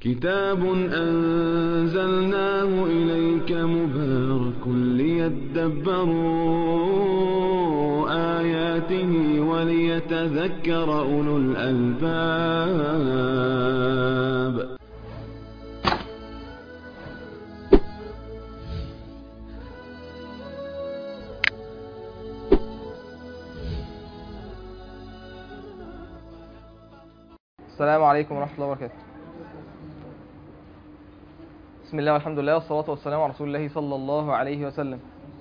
كتاب أنزلناه إليك مبارك ليدبروا آياته وليتذكر أولو الألباب السلام عليكم ورحمة الله وبركاته بسم الله والحمد لله والصلاة والسلام على رسول الله صلى الله عليه وسلم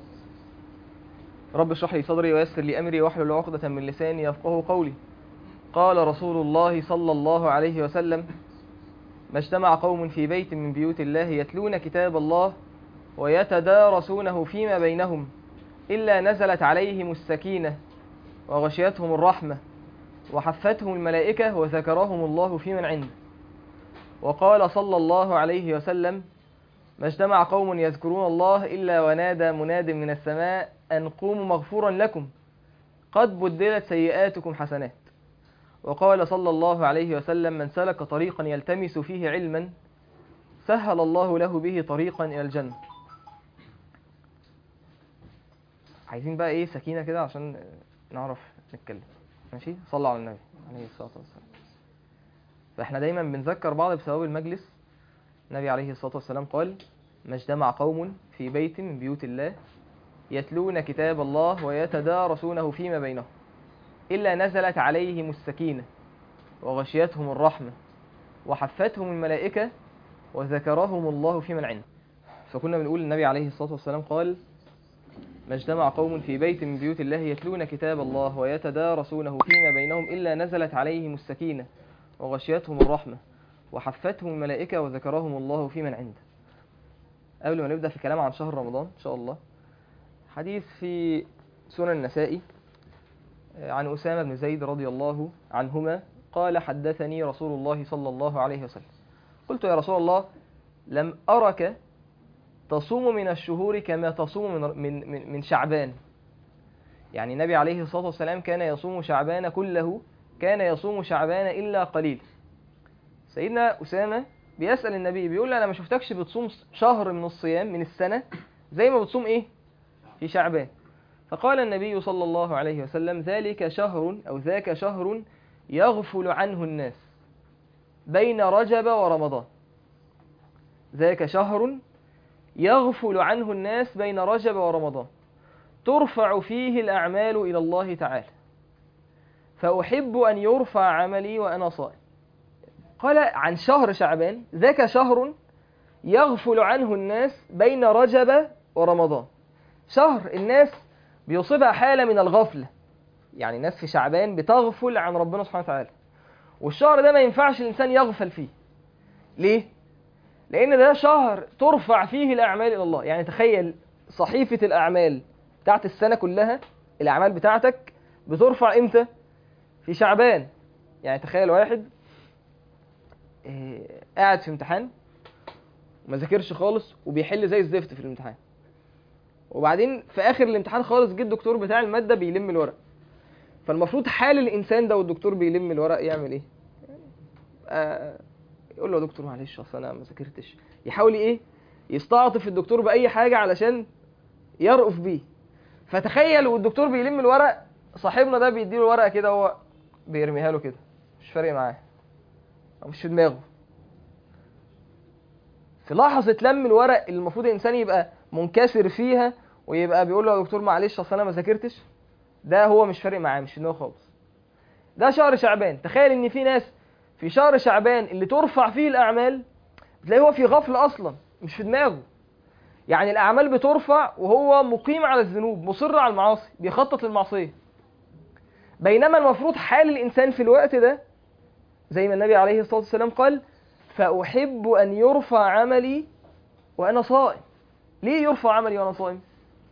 رب اشرح لي صدري ويسر لي أمري واحلل عقدة من لساني يفقه قولي قال رسول الله صلى الله عليه وسلم ما اجتمع قوم في بيت من بيوت الله يتلون كتاب الله ويتدارسونه فيما بينهم إلا نزلت عليهم السكينة وغشيتهم الرحمة وحفتهم الملائكة وذكرهم الله في من عنده وقال صلى الله عليه وسلم ما اجتمع قوم يذكرون الله إلا ونادى مناد من السماء أن قوموا مغفورا لكم قد بدلت سيئاتكم حسنات وقال صلى الله عليه وسلم من سلك طريقا يلتمس فيه علما سهل الله له به طريقا إلى الجنة عايزين بقى ايه سكينة كده عشان نعرف نتكلم ماشي صلوا على النبي عليه الصلاة والسلام فاحنا دايما بنذكر بعض بثواب المجلس النبي عليه الصلاة والسلام قال ما اجتمع قوم في بيت من بيوت الله يتلون كتاب الله ويتدارسونه فيما بينهم إلا نزلت عليهم السكينة وغشيتهم الرحمة وحفتهم الملائكة وذكرهم الله في من عنده فكنا بنقول النبي عليه الصلاة والسلام قال ما اجتمع قوم في بيت من بيوت الله يتلون كتاب الله ويتدارسونه فيما بينهم إلا نزلت عليهم السكينة وغشيتهم الرحمة وحفتهم الملائكة وذكرهم الله في من عنده قبل ما نبدأ في الكلام عن شهر رمضان إن شاء الله حديث في سنن النسائي عن أسامة بن زيد رضي الله عنهما قال حدثني رسول الله صلى الله عليه وسلم قلت يا رسول الله لم أرك تصوم من الشهور كما تصوم من من من, من شعبان يعني النبي عليه الصلاة والسلام كان يصوم شعبان كله كان يصوم شعبان إلا قليل سيدنا أسامة بيسأل النبي بيقول له أنا ما شفتكش بتصوم شهر من الصيام من السنة زي ما بتصوم إيه في شعبان فقال النبي صلى الله عليه وسلم ذلك شهر أو ذاك شهر يغفل عنه الناس بين رجب ورمضان ذاك شهر يغفل عنه الناس بين رجب ورمضان ترفع فيه الأعمال إلى الله تعالى فأحب أن يرفع عملي وأنا صائم قال عن شهر شعبان ذاك شهر يغفل عنه الناس بين رجب ورمضان شهر الناس بيصيبها حالة من الغفلة يعني الناس في شعبان بتغفل عن ربنا سبحانه وتعالى والشهر ده ما ينفعش الإنسان يغفل فيه ليه؟ لأن ده شهر ترفع فيه الأعمال إلى الله يعني تخيل صحيفة الأعمال بتاعت السنة كلها الأعمال بتاعتك بترفع إمتى؟ في شعبان يعني تخيل واحد إيه قاعد في امتحان وما ذاكرش خالص وبيحل زي الزفت في الامتحان وبعدين في آخر الامتحان خالص جه الدكتور بتاع المادة بيلم الورق فالمفروض حال الإنسان ده والدكتور بيلم الورق يعمل إيه؟ آه يقول له يا دكتور معلش اصل انا ما ذاكرتش يحاول ايه يستعطف الدكتور باي حاجه علشان يرأف بيه فتخيل والدكتور بيلم الورق صاحبنا ده بيديله الورقه كده هو بيرميها له كده مش فارق معاه او مش في دماغه في لحظه لم الورق اللي المفروض الانسان يبقى منكسر فيها ويبقى بيقول له يا دكتور معلش اصل انا ما ذاكرتش ده هو مش فارق معاه مش في دماغه خالص ده شهر شعبان تخيل ان في ناس في شهر شعبان اللي ترفع فيه الأعمال بتلاقيه هو في غفلة أصلا مش في دماغه يعني الأعمال بترفع وهو مقيم على الذنوب مصر على المعاصي بيخطط للمعصية بينما المفروض حال الإنسان في الوقت ده زي ما النبي عليه الصلاة والسلام قال فأحب أن يرفع عملي وأنا صائم ليه يرفع عملي وأنا صائم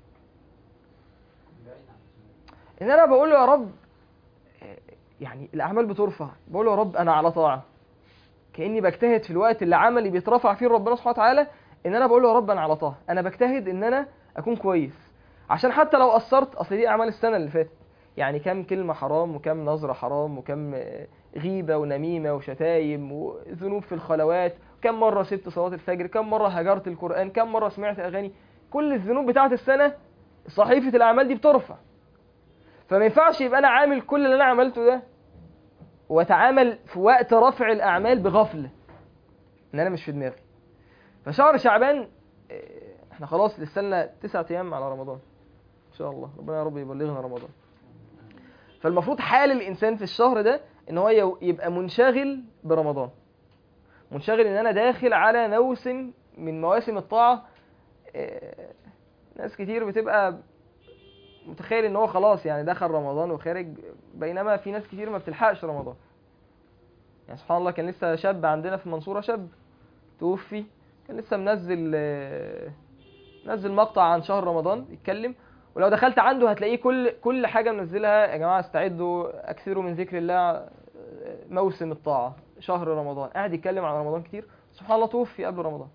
إن أنا بقول له يا رب يعني الاعمال بترفع بقول له يا رب انا على طاعه كاني بجتهد في الوقت اللي عملي بيترفع فيه ربنا سبحانه وتعالى ان انا بقول له يا رب انا على طاعه انا بجتهد ان انا اكون كويس عشان حتى لو قصرت اصل دي اعمال السنه اللي فاتت يعني كم كلمه حرام وكم نظره حرام وكم غيبه ونميمه وشتايم وذنوب في الخلوات كم مرة سبت صلاة الفجر كم مرة هجرت القرآن كم مرة سمعت أغاني كل الذنوب بتاعة السنة صحيفة الأعمال دي بترفع فما ينفعش يبقى أنا عامل كل اللي أنا عملته ده وأتعامل في وقت رفع الأعمال بغفلة إن أنا مش في دماغي فشهر شعبان إيه، احنا خلاص لسه لنا تسعة أيام على رمضان إن شاء الله ربنا يا رب يبلغنا رمضان فالمفروض حال الإنسان في الشهر ده إن هو يو- يبقى منشغل برمضان منشغل ان انا داخل على موسم من مواسم الطاعه آه، ناس كتير بتبقى متخيل ان هو خلاص يعني دخل رمضان وخارج بينما في ناس كتير ما بتلحقش رمضان يعني سبحان الله كان لسه شاب عندنا في المنصوره شاب توفي كان لسه منزل آه، منزل مقطع عن شهر رمضان يتكلم ولو دخلت عنده هتلاقيه كل كل حاجه منزلها يا جماعه استعدوا اكثروا من ذكر الله آه، موسم الطاعه شهر رمضان قاعد يتكلم عن رمضان كتير سبحان الله توفي قبل رمضان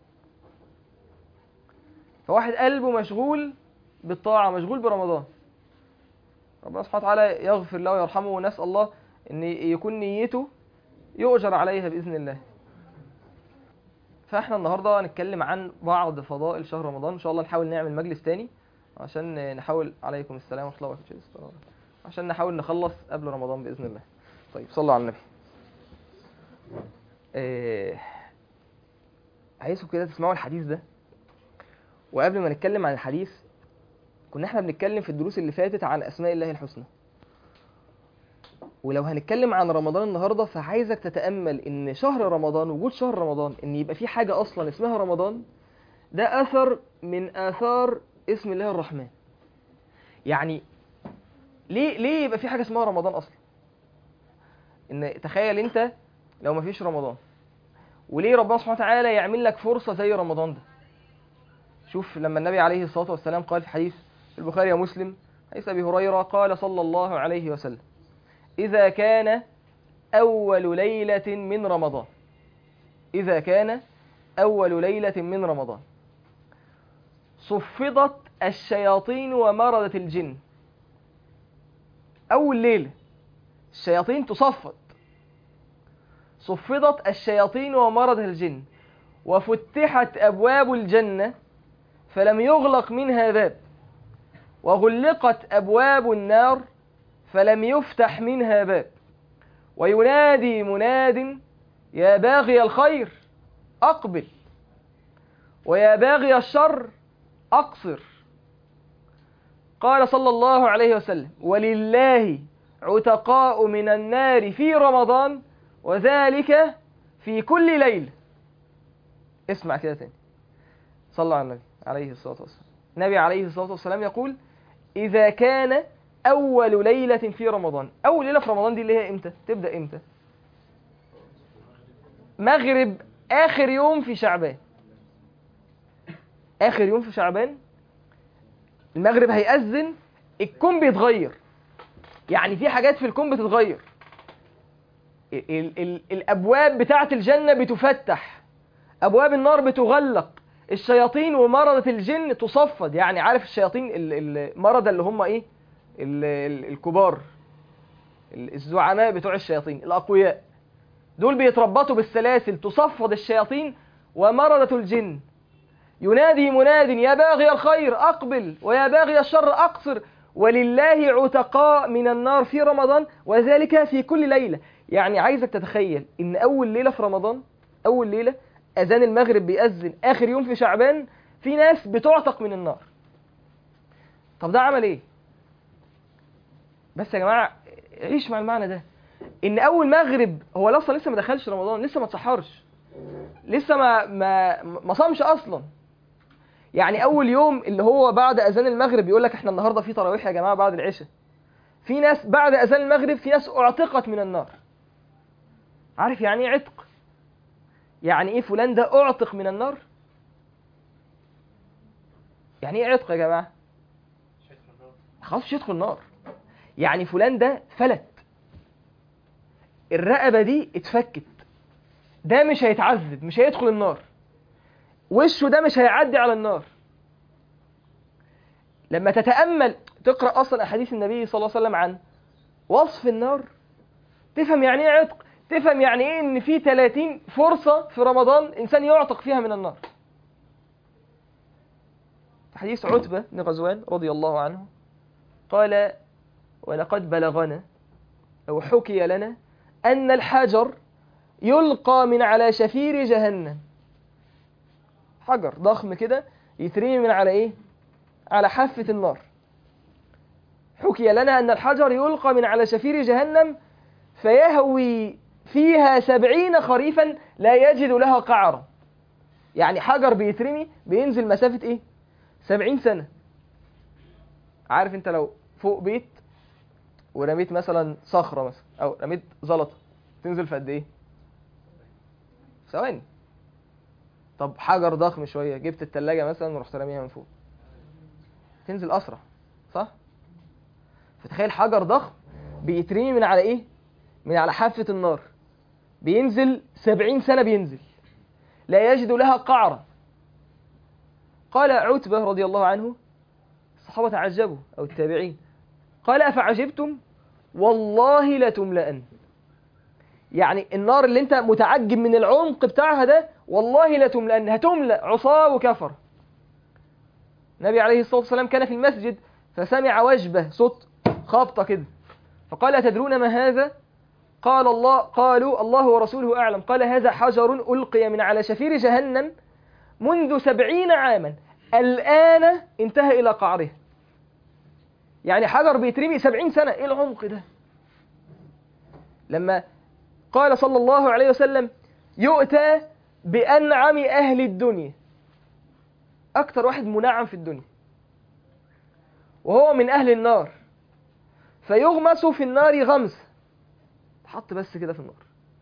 فواحد قلبه مشغول بالطاعة مشغول برمضان ربنا سبحانه وتعالى يغفر له ويرحمه ونسأل الله ان يكون نيته يؤجر عليها بإذن الله فاحنا النهارده هنتكلم عن بعض فضائل شهر رمضان ان شاء الله نحاول نعمل مجلس تاني عشان نحاول عليكم السلام ورحمه الله وبركاته عشان نحاول نخلص قبل رمضان باذن الله طيب صلوا على النبي آه، عايزكم كده تسمعوا الحديث ده وقبل ما نتكلم عن الحديث كنا احنا بنتكلم في الدروس اللي فاتت عن اسماء الله الحسنى ولو هنتكلم عن رمضان النهارده فعايزك تتامل ان شهر رمضان وجود شهر رمضان ان يبقى في حاجه اصلا اسمها رمضان ده اثر من اثار اسم الله الرحمن يعني ليه ليه يبقى في حاجه اسمها رمضان اصلا ان تخيل انت لو مفيش رمضان وليه ربنا سبحانه وتعالى يعمل لك فرصة زي رمضان ده شوف لما النبي عليه الصلاة والسلام قال في حديث في البخاري ومسلم حديث أبي هريرة قال صلى الله عليه وسلم إذا كان أول ليلة من رمضان إذا كان أول ليلة من رمضان صفدت الشياطين ومردت الجن أول ليلة الشياطين تصفد صفدت الشياطين ومرض الجن وفتحت أبواب الجنة فلم يغلق منها باب وغلقت أبواب النار فلم يفتح منها باب وينادي مناد يا باغي الخير أقبل ويا باغي الشر أقصر قال صلى الله عليه وسلم ولله عتقاء من النار في رمضان وذلك في كل ليلة اسمع كده تاني صلى على النبي عليه الصلاة والسلام النبي عليه الصلاة والسلام يقول إذا كان أول ليلة في رمضان أول ليلة في رمضان دي اللي هي إمتى تبدأ إمتى مغرب آخر يوم في شعبان آخر يوم في شعبان المغرب هيأذن الكون بيتغير يعني في حاجات في الكون بتتغير ال ال ال الابواب بتاعه الجنه بتفتح ابواب النار بتغلق الشياطين ومرضة الجن تصفد يعني عارف الشياطين ال- المرضى اللي هم ايه ال- ال- الكبار ال- الزعماء بتوع الشياطين الاقوياء دول بيتربطوا بالسلاسل تصفد الشياطين ومرضة الجن ينادي مناد يا باغي الخير أقبل ويا باغي الشر أقصر ولله عتقاء من النار في رمضان وذلك في كل ليلة يعني عايزك تتخيل إن أول ليلة في رمضان أول ليلة أذان المغرب بيأذن آخر يوم في شعبان في ناس بتعتق من النار طب ده عمل إيه؟ بس يا جماعة عيش مع المعنى ده إن أول مغرب هو أصلا لسه ما دخلش رمضان لسه ما اتسحرش لسه ما ما ما صامش أصلا يعني اول يوم اللي هو بعد اذان المغرب يقول لك احنا النهارده في تراويح يا جماعه بعد العشاء في ناس بعد اذان المغرب في ناس اعتقت من النار عارف يعني ايه عتق يعني ايه فلان ده اعتق من النار يعني ايه عتق يا جماعه خلاص مش يدخل النار يعني فلان ده فلت الرقبه دي اتفكت ده مش هيتعذب مش هيدخل النار وشه ده مش هيعدي على النار لما تتأمل تقرأ أصلا أحاديث النبي صلى الله عليه وسلم عن وصف النار تفهم يعني ايه عتق تفهم يعني ايه ان في 30 فرصة في رمضان انسان يعتق فيها من النار حديث عتبة بن غزوان رضي الله عنه قال ولقد بلغنا أو حكي لنا أن الحجر يلقى من على شفير جهنم حجر ضخم كده يترمي من على ايه على حافة النار حكي لنا أن الحجر يلقى من على شفير جهنم فيهوي فيها سبعين خريفا لا يجد لها قعرا يعني حجر بيترمي بينزل مسافة ايه سبعين سنة عارف انت لو فوق بيت ورميت مثلا صخرة مثلا او رميت زلطة تنزل في قد ايه ثواني طب حجر ضخم شوية جبت التلاجة مثلا ورحت راميها من فوق تنزل اسرع صح فتخيل حجر ضخم بيترمي من على ايه من على حافة النار بينزل سبعين سنة بينزل لا يجد لها قعرة قال عتبة رضي الله عنه الصحابة تعجبوا أو التابعين قال أفعجبتم والله لتملأن يعني النار اللي انت متعجب من العمق بتاعها ده والله لتملأن هتملأ عصاه وكفر النبي عليه الصلاة والسلام كان في المسجد فسمع وجبة صوت خابطة كده فقال أتدرون ما هذا قال الله قالوا الله ورسوله أعلم قال هذا حجر ألقي من على شفير جهنم منذ سبعين عاما الآن انتهى إلى قعره يعني حجر بيترمي سبعين سنة إيه العمق ده لما قال صلى الله عليه وسلم يؤتى بأنعم أهل الدنيا أكتر واحد منعم في الدنيا وهو من أهل النار فيغمس في النار غمس حط بس كده في النار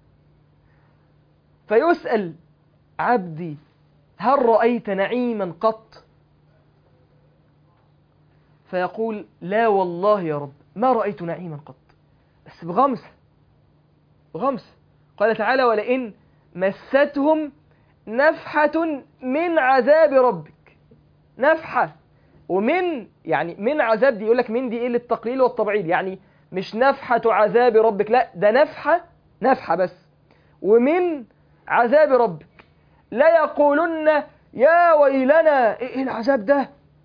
فيسأل عبدي هل رأيت نعيما قط فيقول لا والله يا رب ما رأيت نعيما قط بس بغمس بغمس قال تعالى ولئن مستهم نفحة من عذاب ربك نفحة ومن يعني من عذاب دي يقول لك من دي ايه للتقليل والتبعيد يعني مش نفحة عذاب ربك لا ده نفحة نفحة بس ومن عذاب ربك لا يقولن يا ويلنا ايه العذاب ده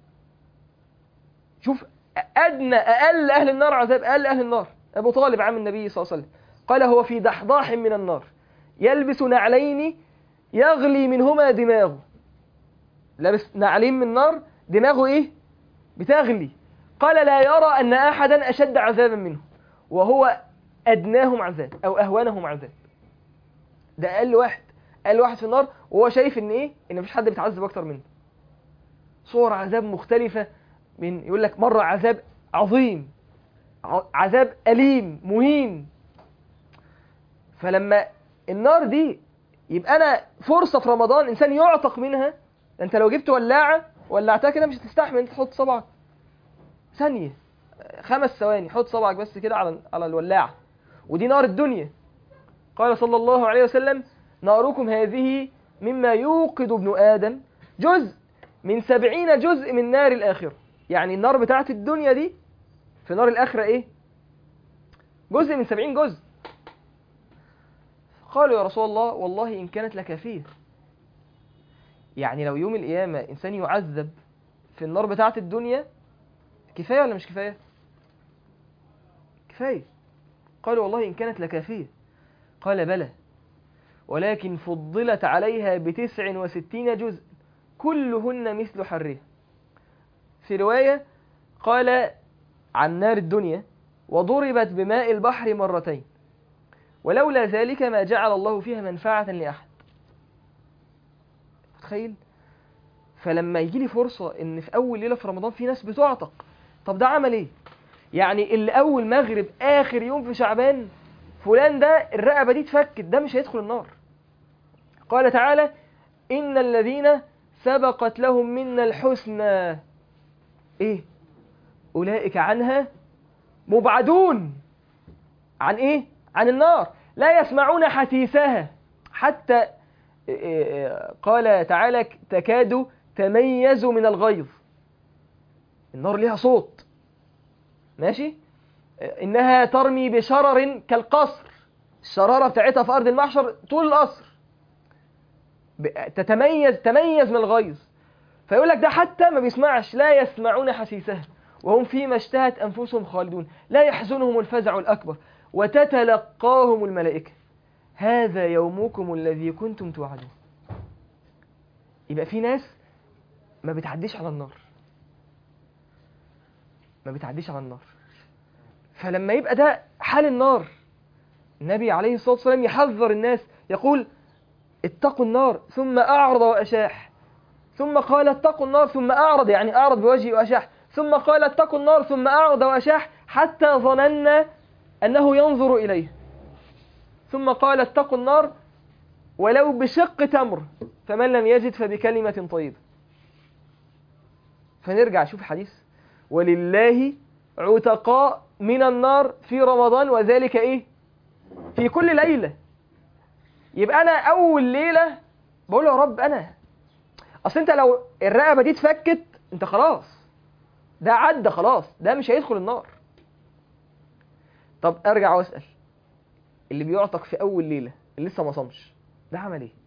شوف ادنى اقل اهل النار عذاب اقل اهل النار ابو طالب عم النبي صلى الله عليه وسلم قال هو في دحضاح من النار يلبس نعلين يغلي منهما دماغه لابس نعلين من النار دماغه ايه بتغلي قال لا يرى ان احدا اشد عذابا منه وهو ادناهم عذاب او اهونهم عذاب ده اقل واحد اقل واحد في النار وهو شايف ان ايه ان مفيش حد بيتعذب اكتر منه صور عذاب مختلفه من يقول لك مره عذاب عظيم عذاب اليم مهين فلما النار دي يبقى انا فرصه في رمضان انسان يعتق منها انت لو جبت ولاعه ولعتها كده مش هتستحمل انت تحط صبعك ثانيه خمس ثواني حط صبعك بس كده على على الولاعه ودي نار الدنيا قال صلى الله عليه وسلم ناركم هذه مما يوقد ابن آدم جزء من سبعين جزء من نار الآخرة يعني النار بتاعت الدنيا دي في نار الآخرة إيه جزء من سبعين جزء قالوا يا رسول الله والله إن كانت لكافية يعني لو يوم القيامة إنسان يعذب في النار بتاعت الدنيا كفاية ولا مش كفاية كفاية قالوا والله إن كانت لكافية قال بلى ولكن فضلت عليها بتسع وستين جزء كلهن مثل حرها في رواية قال عن نار الدنيا وضربت بماء البحر مرتين ولولا ذلك ما جعل الله فيها منفعة لأحد تخيل فلما يجي لي فرصة ان في اول ليلة في رمضان في ناس بتعتق طب ده عمل ايه يعني اللي اول مغرب اخر يوم في شعبان فلان ده الرقبة دي اتفكت ده مش هيدخل النار قال تعالى إن الذين سبقت لهم منا الحسنى إيه أولئك عنها مبعدون عن إيه عن النار لا يسمعون حسيسها حتى قال تعالى تكاد تميز من الغيظ النار ليها صوت ماشي إنها ترمي بشرر كالقصر الشرارة بتاعتها في أرض المحشر طول القصر ب- تتميز تميز من الغيظ فيقول لك ده حتى ما بيسمعش لا يسمعون حسيسها وهم فيما اشتهت أنفسهم خالدون لا يحزنهم الفزع الأكبر وتتلقاهم الملائكة هذا يومكم الذي كنتم توعدون يبقى في ناس ما بتعديش على النار ما بتعديش على النار فلما يبقى ده حال النار النبي عليه الصلاة والسلام يحذر الناس يقول اتقوا النار ثم أعرض وأشاح ثم قال اتقوا النار ثم أعرض يعني أعرض بوجهه وأشاح ثم قال اتقوا النار ثم أعرض وأشاح حتى ظننا أنه ينظر إليه ثم قال اتقوا النار ولو بشق تمر فمن لم يجد فبكلمة طيبة فنرجع شوف الحديث ولله عتقاء من النار في رمضان وذلك ايه في كل ليلة يبقى انا اول ليلة بقول له يا رب انا اصل انت لو الرقبة دي اتفكت انت خلاص ده عدى خلاص ده مش هيدخل النار طب ارجع واسأل اللي بيعتق في اول ليلة اللي لسه ما صامش ده عمل ايه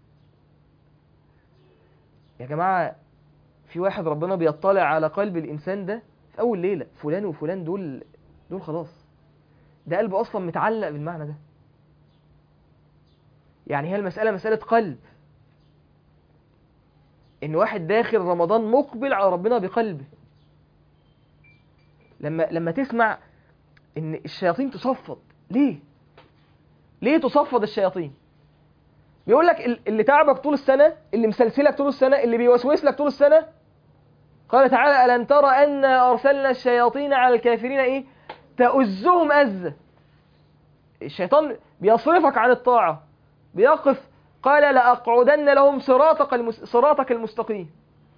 يا جماعة في واحد ربنا بيطلع على قلب الانسان ده في اول ليلة فلان وفلان دول دول خلاص ده قلبه اصلا متعلق بالمعنى ده يعني هي المسألة مسألة قلب ان واحد داخل رمضان مقبل على ربنا بقلبه لما لما تسمع ان الشياطين تصفد ليه ليه تصفد الشياطين بيقول لك ال- اللي تعبك طول السنة اللي مسلسلك طول السنة اللي بيوسوس لك طول السنة قال تعالى ألم ترى أن أرسلنا الشياطين على الكافرين إيه تؤزهم أزة الشيطان بيصرفك عن الطاعة بيقف قال لأقعدن لهم صراطك, المس... صراطك المستقيم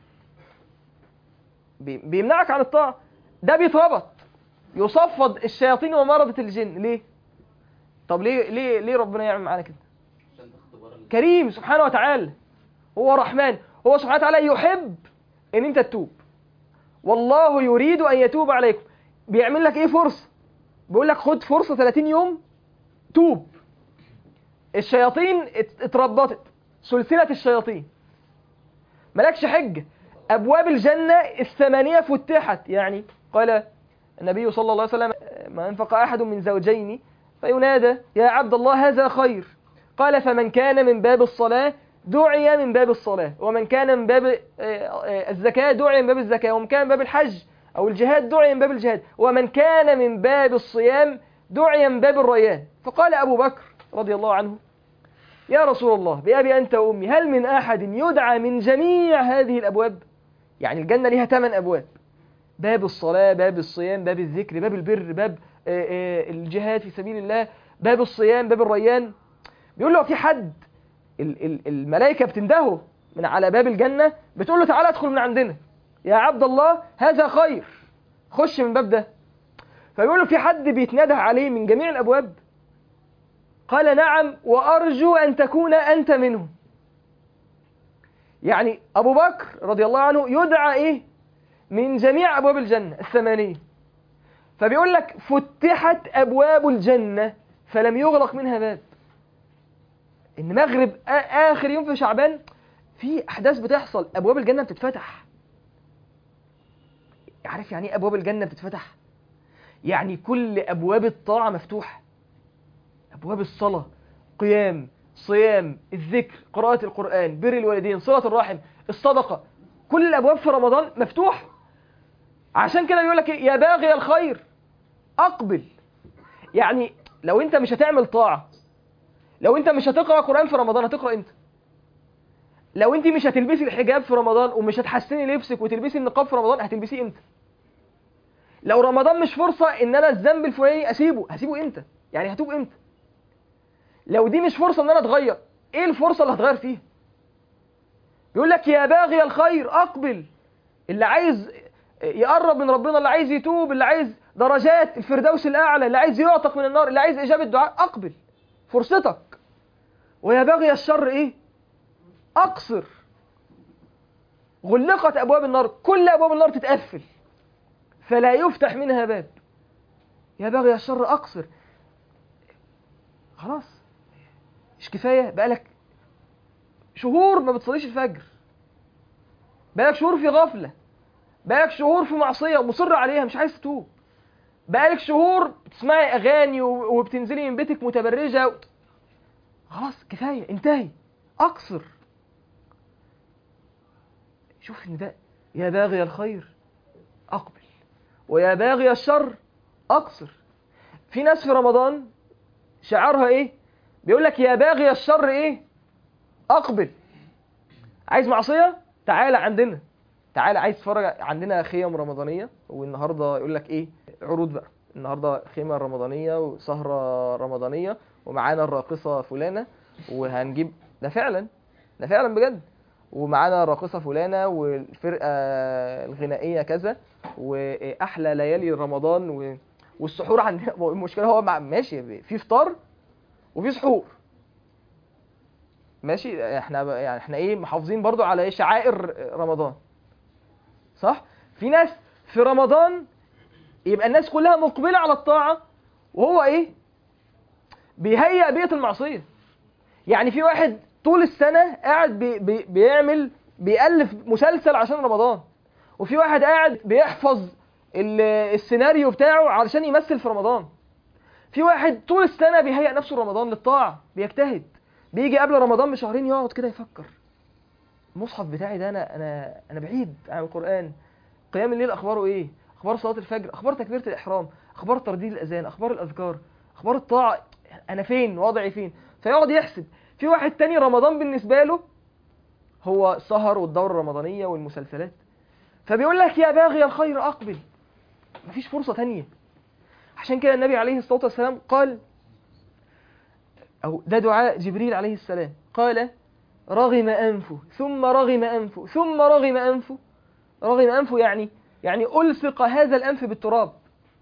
بي... بيمنعك عن الطاعة ده بيتربط يصفد الشياطين ومرضة الجن ليه طب ليه ليه ليه ربنا يعمل معانا كده كريم سبحانه وتعالى هو رحمن هو سبحانه وتعالى يحب ان انت تتوب والله يريد ان يتوب عليكم بيعمل لك ايه فرصه بيقول لك خد فرصه 30 يوم توب الشياطين ات- اتربطت سلسله الشياطين مالكش حجه ابواب الجنه الثمانيه فتحت يعني قال النبي صلى الله عليه وسلم ما انفق احد من زوجين فينادى يا عبد الله هذا خير قال فمن كان من باب الصلاة دعي من باب الصلاة ومن كان من باب آه، آه، الزكاة دعي من باب الزكاة ومن كان من باب الحج أو الجهاد دعي من باب الجهاد ومن كان من باب الصيام دعي من باب الريان فقال أبو بكر رضي الله عنه يا رسول الله بأبي أنت وأمي هل من أحد يدعى من جميع هذه الأبواب يعني الجنة لها ثمان أبواب باب الصلاة باب الصيام باب الذكر باب البر باب آه، آه، الجهاد في سبيل الله باب الصيام باب الريان بيقول له في حد ال- ال- الملائكة بتندهه من على باب الجنة بتقول له تعالى ادخل من عندنا يا عبد الله هذا خير خش من الباب ده فبيقول له في حد بيتنده عليه من جميع الأبواب قال نعم وأرجو أن تكون أنت منهم يعني أبو بكر رضي الله عنه يدعى إيه من جميع أبواب الجنة الثمانية فبيقول لك فتحت أبواب الجنة فلم يغلق منها باب ان مغرب آ- اخر يوم في شعبان في احداث بتحصل ابواب الجنه بتتفتح عارف يعني ايه ابواب الجنه بتتفتح يعني كل ابواب الطاعه مفتوحه ابواب الصلاه قيام صيام الذكر قراءه القران بر الوالدين صله الرحم الصدقه كل الابواب في رمضان مفتوحه عشان كده بيقول لك إيه؟ يا باغي الخير اقبل يعني لو انت مش هتعمل طاعه لو انت مش هتقرا قران في رمضان هتقرا امتى لو انت مش هتلبسي الحجاب في رمضان ومش هتحسني لبسك وتلبسي النقاب في رمضان هتلبسيه امتى لو رمضان مش فرصه ان انا الذنب الفلاني اسيبه هسيبه امتى يعني هتوب امتى لو دي مش فرصه ان انا اتغير ايه الفرصه اللي هتغير فيها بيقول لك يا باغي الخير اقبل اللي عايز يقرب من ربنا اللي عايز يتوب اللي عايز درجات الفردوس الاعلى اللي عايز يعتق من النار اللي عايز اجابه دعاء اقبل فرصتك ويا باغي الشر ايه اقصر غلقت ابواب النار كل ابواب النار تتقفل فلا يفتح منها باب يا باغي الشر اقصر خلاص مش كفايه بقالك شهور ما بتصليش الفجر بقالك شهور في غفله بقالك شهور في معصيه ومصر عليها مش عايز تتوب بقالك شهور بتسمعي اغاني و- وبتنزلي من بيتك متبرجه و... خلاص كفايه انتهي اقصر شوف ان ده يا باغي الخير اقبل ويا باغي الشر اقصر في ناس في رمضان شعارها ايه بيقول لك يا باغي الشر ايه اقبل عايز معصيه تعالى عندنا تعالى عايز تتفرج عندنا خيم رمضانيه والنهارده يقول لك ايه عروض بقى النهارده خيمه رمضانيه وسهره رمضانيه ومعانا الراقصه فلانه وهنجيب ده فعلا ده فعلا بجد ومعانا الراقصه فلانه والفرقه الغنائيه كذا واحلى ليالي رمضان و... والسحور عندنا المشكله هو مع... ماشي في فطار وفي سحور ماشي احنا ب- يعني احنا ايه محافظين برضو على ايه شعائر رمضان صح في ناس في رمضان يبقى الناس كلها مقبله على الطاعه وهو ايه بيهيئ بيئه المعصيه يعني في واحد طول السنه قاعد بي بي بيعمل بيألف مسلسل عشان رمضان وفي واحد قاعد بيحفظ ال- السيناريو بتاعه علشان يمثل في رمضان في واحد طول السنه بيهيئ نفسه لرمضان للطاعه بيجتهد بيجي قبل رمضان بشهرين يقعد كده يفكر المصحف بتاعي ده انا انا انا بعيد عن القران قيام الليل اخباره ايه اخبار صلاه الفجر اخبار تكبيره الاحرام اخبار ترديد الاذان اخبار الاذكار اخبار الطاعه انا فين وضعي فين فيقعد يحسب في واحد تاني رمضان بالنسبه له هو السهر والدوره الرمضانيه والمسلسلات فبيقول لك يا باغي الخير اقبل مفيش فرصه تانية عشان كده النبي عليه الصلاه والسلام قال أو ده دعاء جبريل عليه السلام قال رغم أنفه ثم رغم أنفه ثم رغم أنفه رغم أنفه يعني يعني ألصق هذا الأنف بالتراب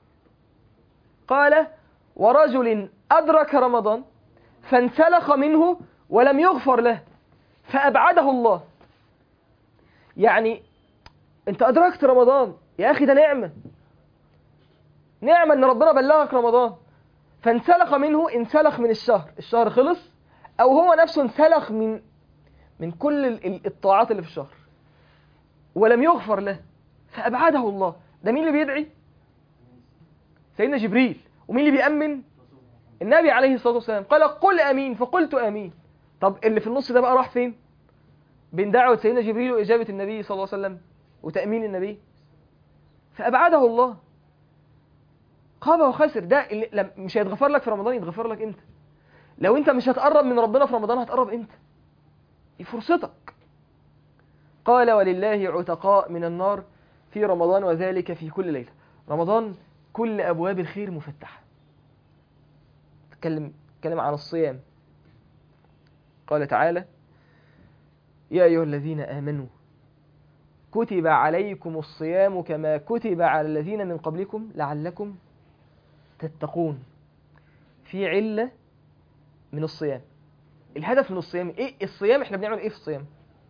قال ورجل أدرك رمضان فانسلخ منه ولم يغفر له فأبعده الله يعني أنت أدركت رمضان يا أخي ده نعمة نعمة أن ربنا بلغك رمضان فانسلخ منه انسلخ من الشهر الشهر خلص او هو نفسه انسلخ من من كل ال- ال- الطاعات اللي في الشهر ولم يغفر له فابعده الله ده مين اللي بيدعي سيدنا جبريل ومين اللي بيأمن النبي عليه الصلاة والسلام قال قل امين فقلت امين طب اللي في النص ده بقى راح فين بين دعوة سيدنا جبريل وإجابة النبي صلى الله عليه وسلم وتأمين النبي فأبعده الله خاب وخسر ده اللي لم- مش هيتغفر لك في رمضان يتغفر لك امتى لو انت مش هتقرب من ربنا في رمضان هتقرب امتى دي فرصتك قال ولله عتقاء من النار في رمضان وذلك في كل ليلة رمضان كل أبواب الخير مفتحة تكلم تكلم عن الصيام قال تعالى يا أيها الذين آمنوا كتب عليكم الصيام كما كتب على الذين من قبلكم لعلكم تتقون في علة من الصيام الهدف من الصيام ايه الصيام احنا بنعمل ايه في الصيام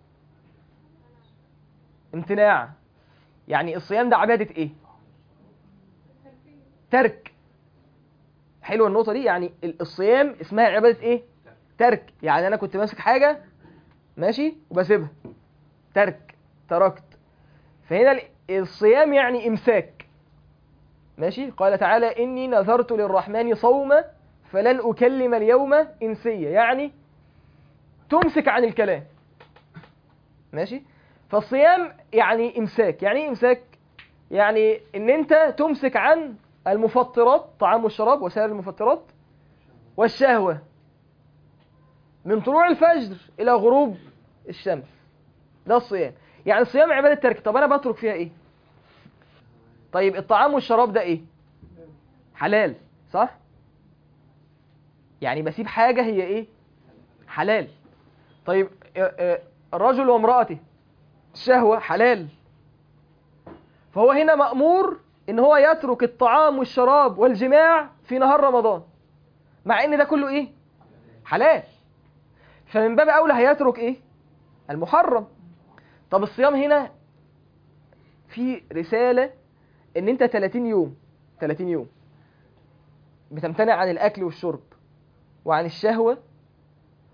امتناع يعني الصيام ده عبادة ايه ترك حلوه النقطة دي يعني ال- الصيام اسمها عبادة ايه ترك يعني انا كنت ماسك حاجة ماشي وبسيبها ترك تركت فهنا ال- الصيام يعني امساك ماشي قال تعالى إني نذرت للرحمن صوما فلن أكلم اليوم إنسيا يعني تمسك عن الكلام ماشي فالصيام يعني إمساك يعني إيه إمساك يعني إن أنت تمسك عن المفطرات طعام والشراب وسائر المفطرات والشهوة من طلوع الفجر إلى غروب الشمس ده الصيام يعني الصيام عبادة ترك طب أنا بترك فيها إيه طيب الطعام والشراب ده ايه حلال صح يعني بسيب حاجة هي ايه حلال طيب آه، آه، الرجل وامرأته الشهوة حلال فهو هنا مأمور ان هو يترك الطعام والشراب والجماع في نهار رمضان مع ان ده كله ايه حلال فمن باب اولى هيترك ايه المحرم طب الصيام هنا في رسالة ان انت 30 يوم 30 يوم بتمتنع عن الاكل والشرب وعن الشهوة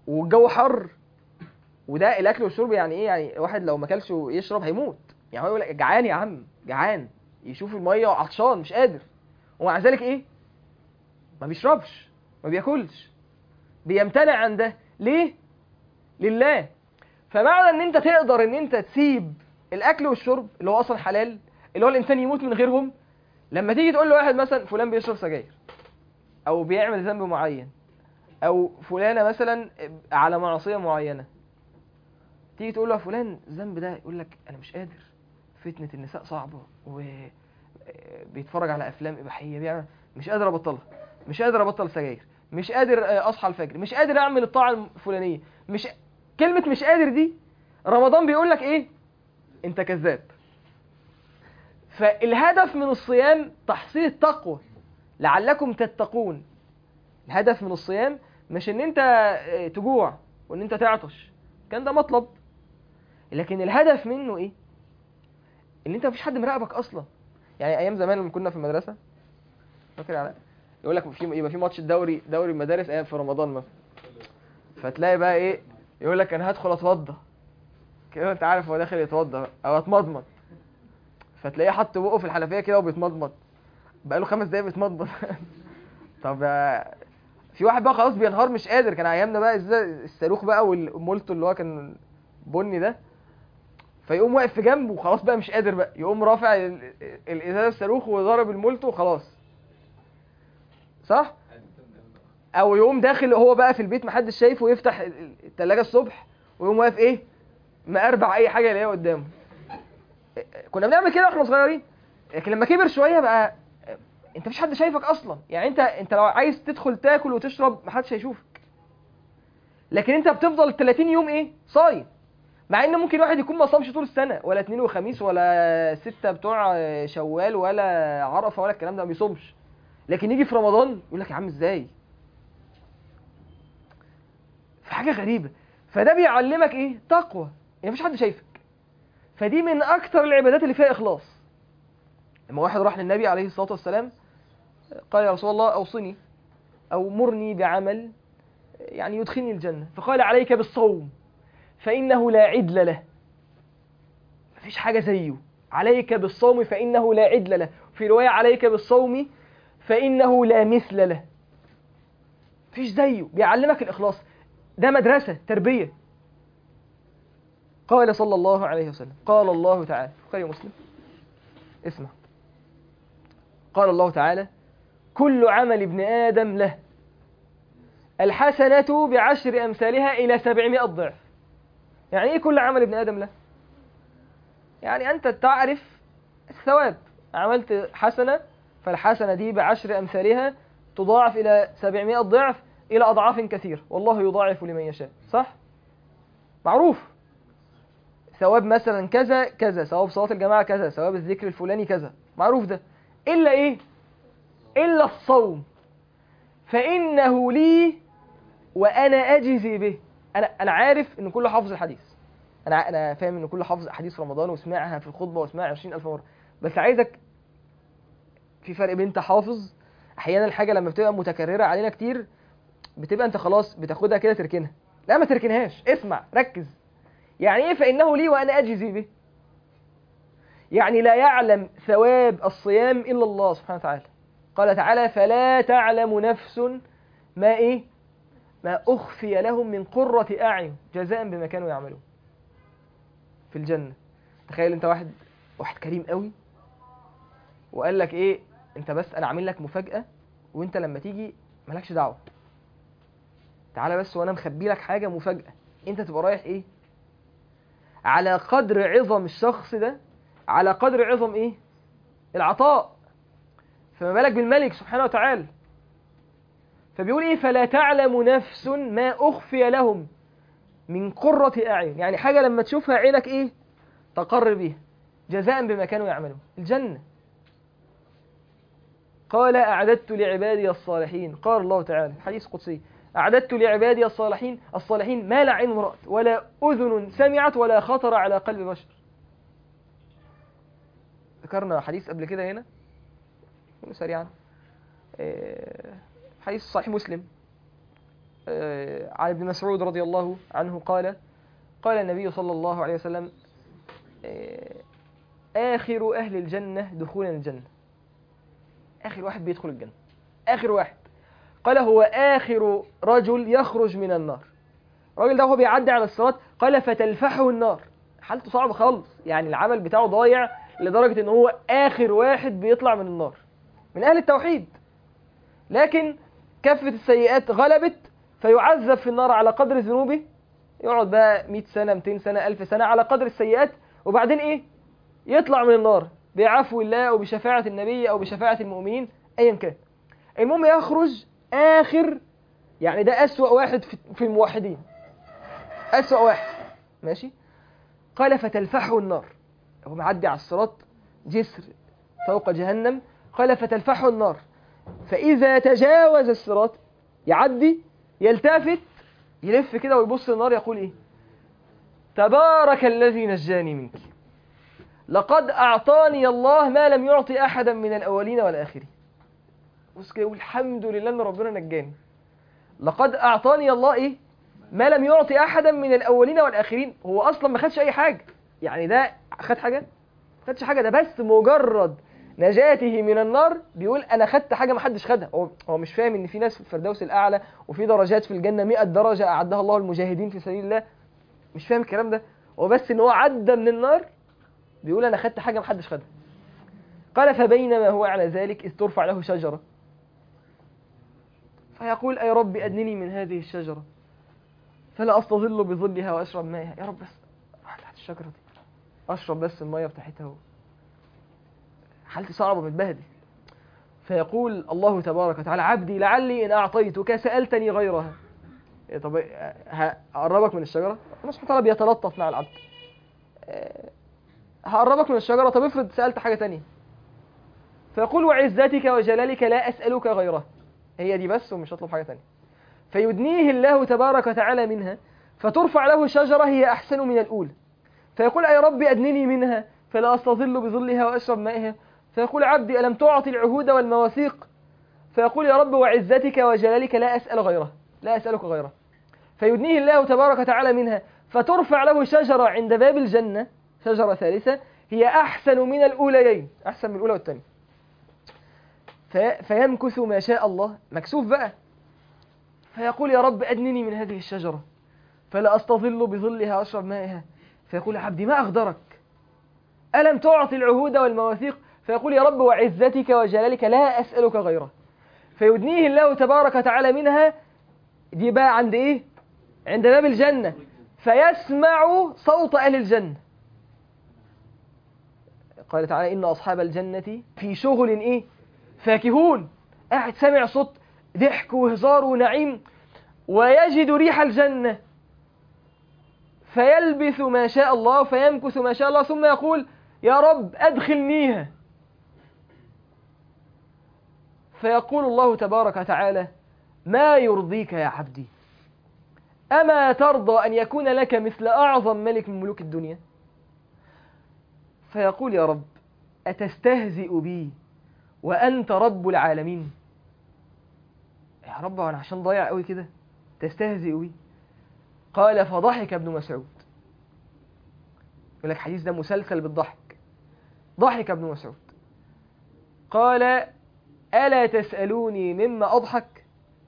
والجو حر وده الاكل والشرب يعني ايه يعني واحد لو ما اكلش ويشرب هيموت يعني هو يقول لك جعان يا عم جعان يشوف الميه وعطشان مش قادر ومع ذلك ايه ما بيشربش ما بياكلش بيمتنع عن ده ليه لله فمعنى ان انت تقدر ان انت تسيب الاكل والشرب اللي هو اصلا حلال اللي هو الانسان يموت من غيرهم لما تيجي تقول لواحد مثلا فلان بيشرب سجاير او بيعمل ذنب معين او فلانه مثلا على معصيه معينه تيجي تقول له يا فلان الذنب ده يقول لك انا مش قادر فتنه النساء صعبه و بيتفرج على افلام اباحيه بيعمل مش قادر ابطلها مش قادر ابطل سجاير مش قادر آه، اصحى الفجر مش قادر اعمل الطاعه الفلانيه مش كلمه مش قادر دي رمضان بيقول لك ايه انت كذاب فالهدف من الصيام تحصيل التقوى لعلكم تتقون الهدف من الصيام مش ان انت آه، تجوع وان انت تعطش كان ده مطلب لكن الهدف منه ايه ان انت مفيش حد مراقبك اصلا يعني ايام زمان لما كنا في المدرسه فاكر على يقول لك في يبقى في ماتش الدوري دوري المدارس ايام في رمضان مثلا فتلاقي بقى ايه يقول لك انا هدخل اتوضى كده انت عارف هو داخل يتوضى بقى، او اتمضمض فتلاقيه حط بقه في الحنفيه كده وبيتمضمض بقاله خمس دقايق بيتمضمض طب آه، في واحد بقى خلاص بينهار مش قادر كان ايامنا بقى ازاي الصاروخ بقى والمولتو اللي هو كان بني ده فيقوم واقف في جنبه وخلاص بقى مش قادر بقى يقوم رافع ال- الازازه الصاروخ وضارب المولتو وخلاص صح او يقوم داخل هو بقى في البيت محدش شايفه ويفتح ال- التلاجة الصبح ويقوم واقف ايه مقربع اي حاجه يلاقيها قدامه كنا بنعمل كده واحنا صغيرين لكن لما كبر شويه بقى انت مفيش حد شايفك اصلا يعني انت انت لو عايز تدخل تاكل وتشرب محدش هيشوفك لكن انت بتفضل 30 يوم ايه صايم مع ان ممكن واحد يكون ما صامش طول السنه ولا اثنين وخميس ولا ستة بتوع شوال ولا عرفه ولا الكلام ده ما بيصومش لكن يجي في رمضان يقول لك يا عم ازاي في حاجه غريبه فده بيعلمك ايه تقوى يعني مفيش حد شايفك فدي من اكتر العبادات اللي فيها اخلاص لما واحد راح للنبي عليه الصلاه والسلام قال يا رسول الله اوصني او مرني بعمل يعني يدخلني الجنه فقال عليك بالصوم فانه لا عدل له مفيش حاجه زيه عليك بالصوم فانه لا عدل له في روايه عليك بالصوم فانه لا مثل له مفيش زيه بيعلمك الاخلاص ده مدرسه تربيه قال صلى الله عليه وسلم قال الله تعالى بخاري مسلم اسمع قال الله تعالى كل عمل ابن آدم له الحسنة بعشر أمثالها إلى سبعمائة ضعف يعني إيه كل عمل ابن آدم له يعني أنت تعرف الثواب عملت حسنة فالحسنة دي بعشر أمثالها تضاعف إلى سبعمائة ضعف إلى أضعاف كثيرة والله يضاعف لمن يشاء صح؟ معروف ثواب مثلا كذا كذا ثواب صلاة الجماعة كذا ثواب الذكر الفلاني كذا معروف ده إلا إيه؟ إلا الصوم فإنه لي وأنا أجزي به أنا أنا عارف إن كل حافظ الحديث أنا أنا فاهم إن كل حافظ أحاديث رمضان وسمعها في الخطبة وسمعها 20000 مرة بس عايزك في فرق بين أنت حافظ أحيانا الحاجة لما بتبقى متكررة علينا كتير بتبقى أنت خلاص بتاخدها كده تركنها لا ما تركنهاش اسمع ركز يعني إيه فإنه لي وأنا أجزي به يعني لا يعلم ثواب الصيام إلا الله سبحانه وتعالى قال تعالى فلا تعلم نفس ما إيه ما أخفي لهم من قرة أعين جزاء بما كانوا يعملون في الجنة تخيل أنت واحد واحد كريم قوي وقال لك إيه أنت بس أنا عامل لك مفاجأة وأنت لما تيجي مالكش دعوة تعالى بس وأنا مخبي لك حاجة مفاجأة أنت تبقى رايح إيه على قدر عظم الشخص ده على قدر عظم إيه العطاء فما بالك بالملك سبحانه وتعالى فبيقول ايه فلا تعلم نفس ما اخفي لهم من قرة اعين يعني حاجة لما تشوفها عينك ايه تقر بيها جزاء بما كانوا يعملون الجنة قال أعددت لعبادي الصالحين قال الله تعالى حديث قدسي أعددت لعبادي الصالحين الصالحين ما لا عين رأت ولا أذن سمعت ولا خطر على قلب بشر ذكرنا حديث قبل كده هنا سريعا حديث صحيح مسلم آه، عن ابن مسعود رضي الله عنه قال قال النبي صلى الله عليه وسلم آه، آخر أهل الجنة دخولا الجنة آخر واحد بيدخل الجنة آخر واحد قال هو آخر رجل يخرج من النار الراجل ده هو بيعدي على الصراط قال فتلفحه النار حالته صعبة خالص يعني العمل بتاعه ضايع لدرجة ان هو آخر واحد بيطلع من النار من أهل التوحيد لكن كفة السيئات غلبت فيعذب في النار على قدر ذنوبه يقعد بقى 100 سنة 200 سنة 1000 سنة على قدر السيئات وبعدين ايه يطلع من النار بعفو الله او بشفاعة النبي او بشفاعة المؤمنين ايا كان المهم يخرج اخر يعني ده اسوأ واحد في- في الموحدين اسوأ واحد ماشي قال فتلفحه النار هو معدي على الصراط جسر فوق جهنم قال فتلفحه النار فإذا تجاوز الصراط يعدي يلتفت يلف كده ويبص النار يقول إيه تبارك الذي نجاني منك لقد أعطاني الله ما لم يعطي أحدا من الأولين والآخرين بص كده يقول الحمد لله إن ربنا نجاني لقد أعطاني الله إيه ما لم يعطي أحدا من الأولين والآخرين هو أصلا ما خدش أي حاجة يعني ده خد حاجة ما خدش حاجة ده بس مجرد نجاته من النار بيقول انا خدت حاجه ما حدش خدها هو هو مش فاهم ان في ناس في الفردوس الاعلى وفي درجات في الجنه 100 درجه اعدها الله المجاهدين في سبيل الله مش فاهم الكلام ده هو بس ان هو عدى من النار بيقول انا خدت حاجه ما حدش خدها قال فبينما هو على ذلك اذ ترفع له شجره فيقول اي رب ادنني من هذه الشجره فلا استظل بظلها واشرب مائها يا رب بس اروح تحت الشجره دي اشرب بس الميه بتاعتها و... حالتي صعبة متبهدل فيقول الله تبارك وتعالى عبدي لعلي إن أعطيتك سألتني غيرها إيه طب إيه، هقربك من الشجرة الله سبحانه وتعالى بيتلطف مع العبد آه، هقربك من الشجرة طب افرض سألت حاجة تانية فيقول وعزتك وجلالك لا أسألك غيرها هي دي بس ومش هطلب حاجة تانية فيدنيه الله تبارك وتعالى منها فترفع له شجرة هي أحسن من الأولى فيقول أي رب أدنني منها فلا أستظل بظلها وأشرب مائها فيقول عبدي ألم تعطي العهود والمواثيق فيقول يا رب وعزتك وجلالك لا أسأل غيره لا أسألك غيره فيدنيه الله تبارك وتعالى منها فترفع له شجرة عند باب الجنة شجرة ثالثة هي أحسن من الأوليين أحسن من الأولى والثانية في فيمكث ما شاء الله مكسوف بقى فيقول يا رب أدنني من هذه الشجرة فلا أستظل بظلها وأشرب مائها فيقول عبدي ما أغدرك ألم تعطي العهود والمواثيق فيقول يا رب وعزتك وجلالك لا أسألك غيره فيدنيه الله تبارك وتعالى منها دي بقى عند إيه عند باب الجنة فيسمع صوت أهل الجنة قال تعالى إن أصحاب الجنة في شغل إيه فاكهون قاعد سامع صوت ضحك وهزار ونعيم ويجد ريح الجنة فيلبث ما شاء الله فيمكث ما شاء الله ثم يقول يا رب أدخلنيها فيقول الله تبارك وتعالى ما يرضيك يا عبدي أما ترضى أن يكون لك مثل أعظم ملك من ملوك الدنيا فيقول يا رب أتستهزئ بي وأنت رب العالمين يا رب أنا عشان ضايع قوي كده تستهزئ بي قال فضحك ابن مسعود يقول لك حديث ده مسلسل بالضحك ضحك ابن مسعود قال ألا تسألوني مما أضحك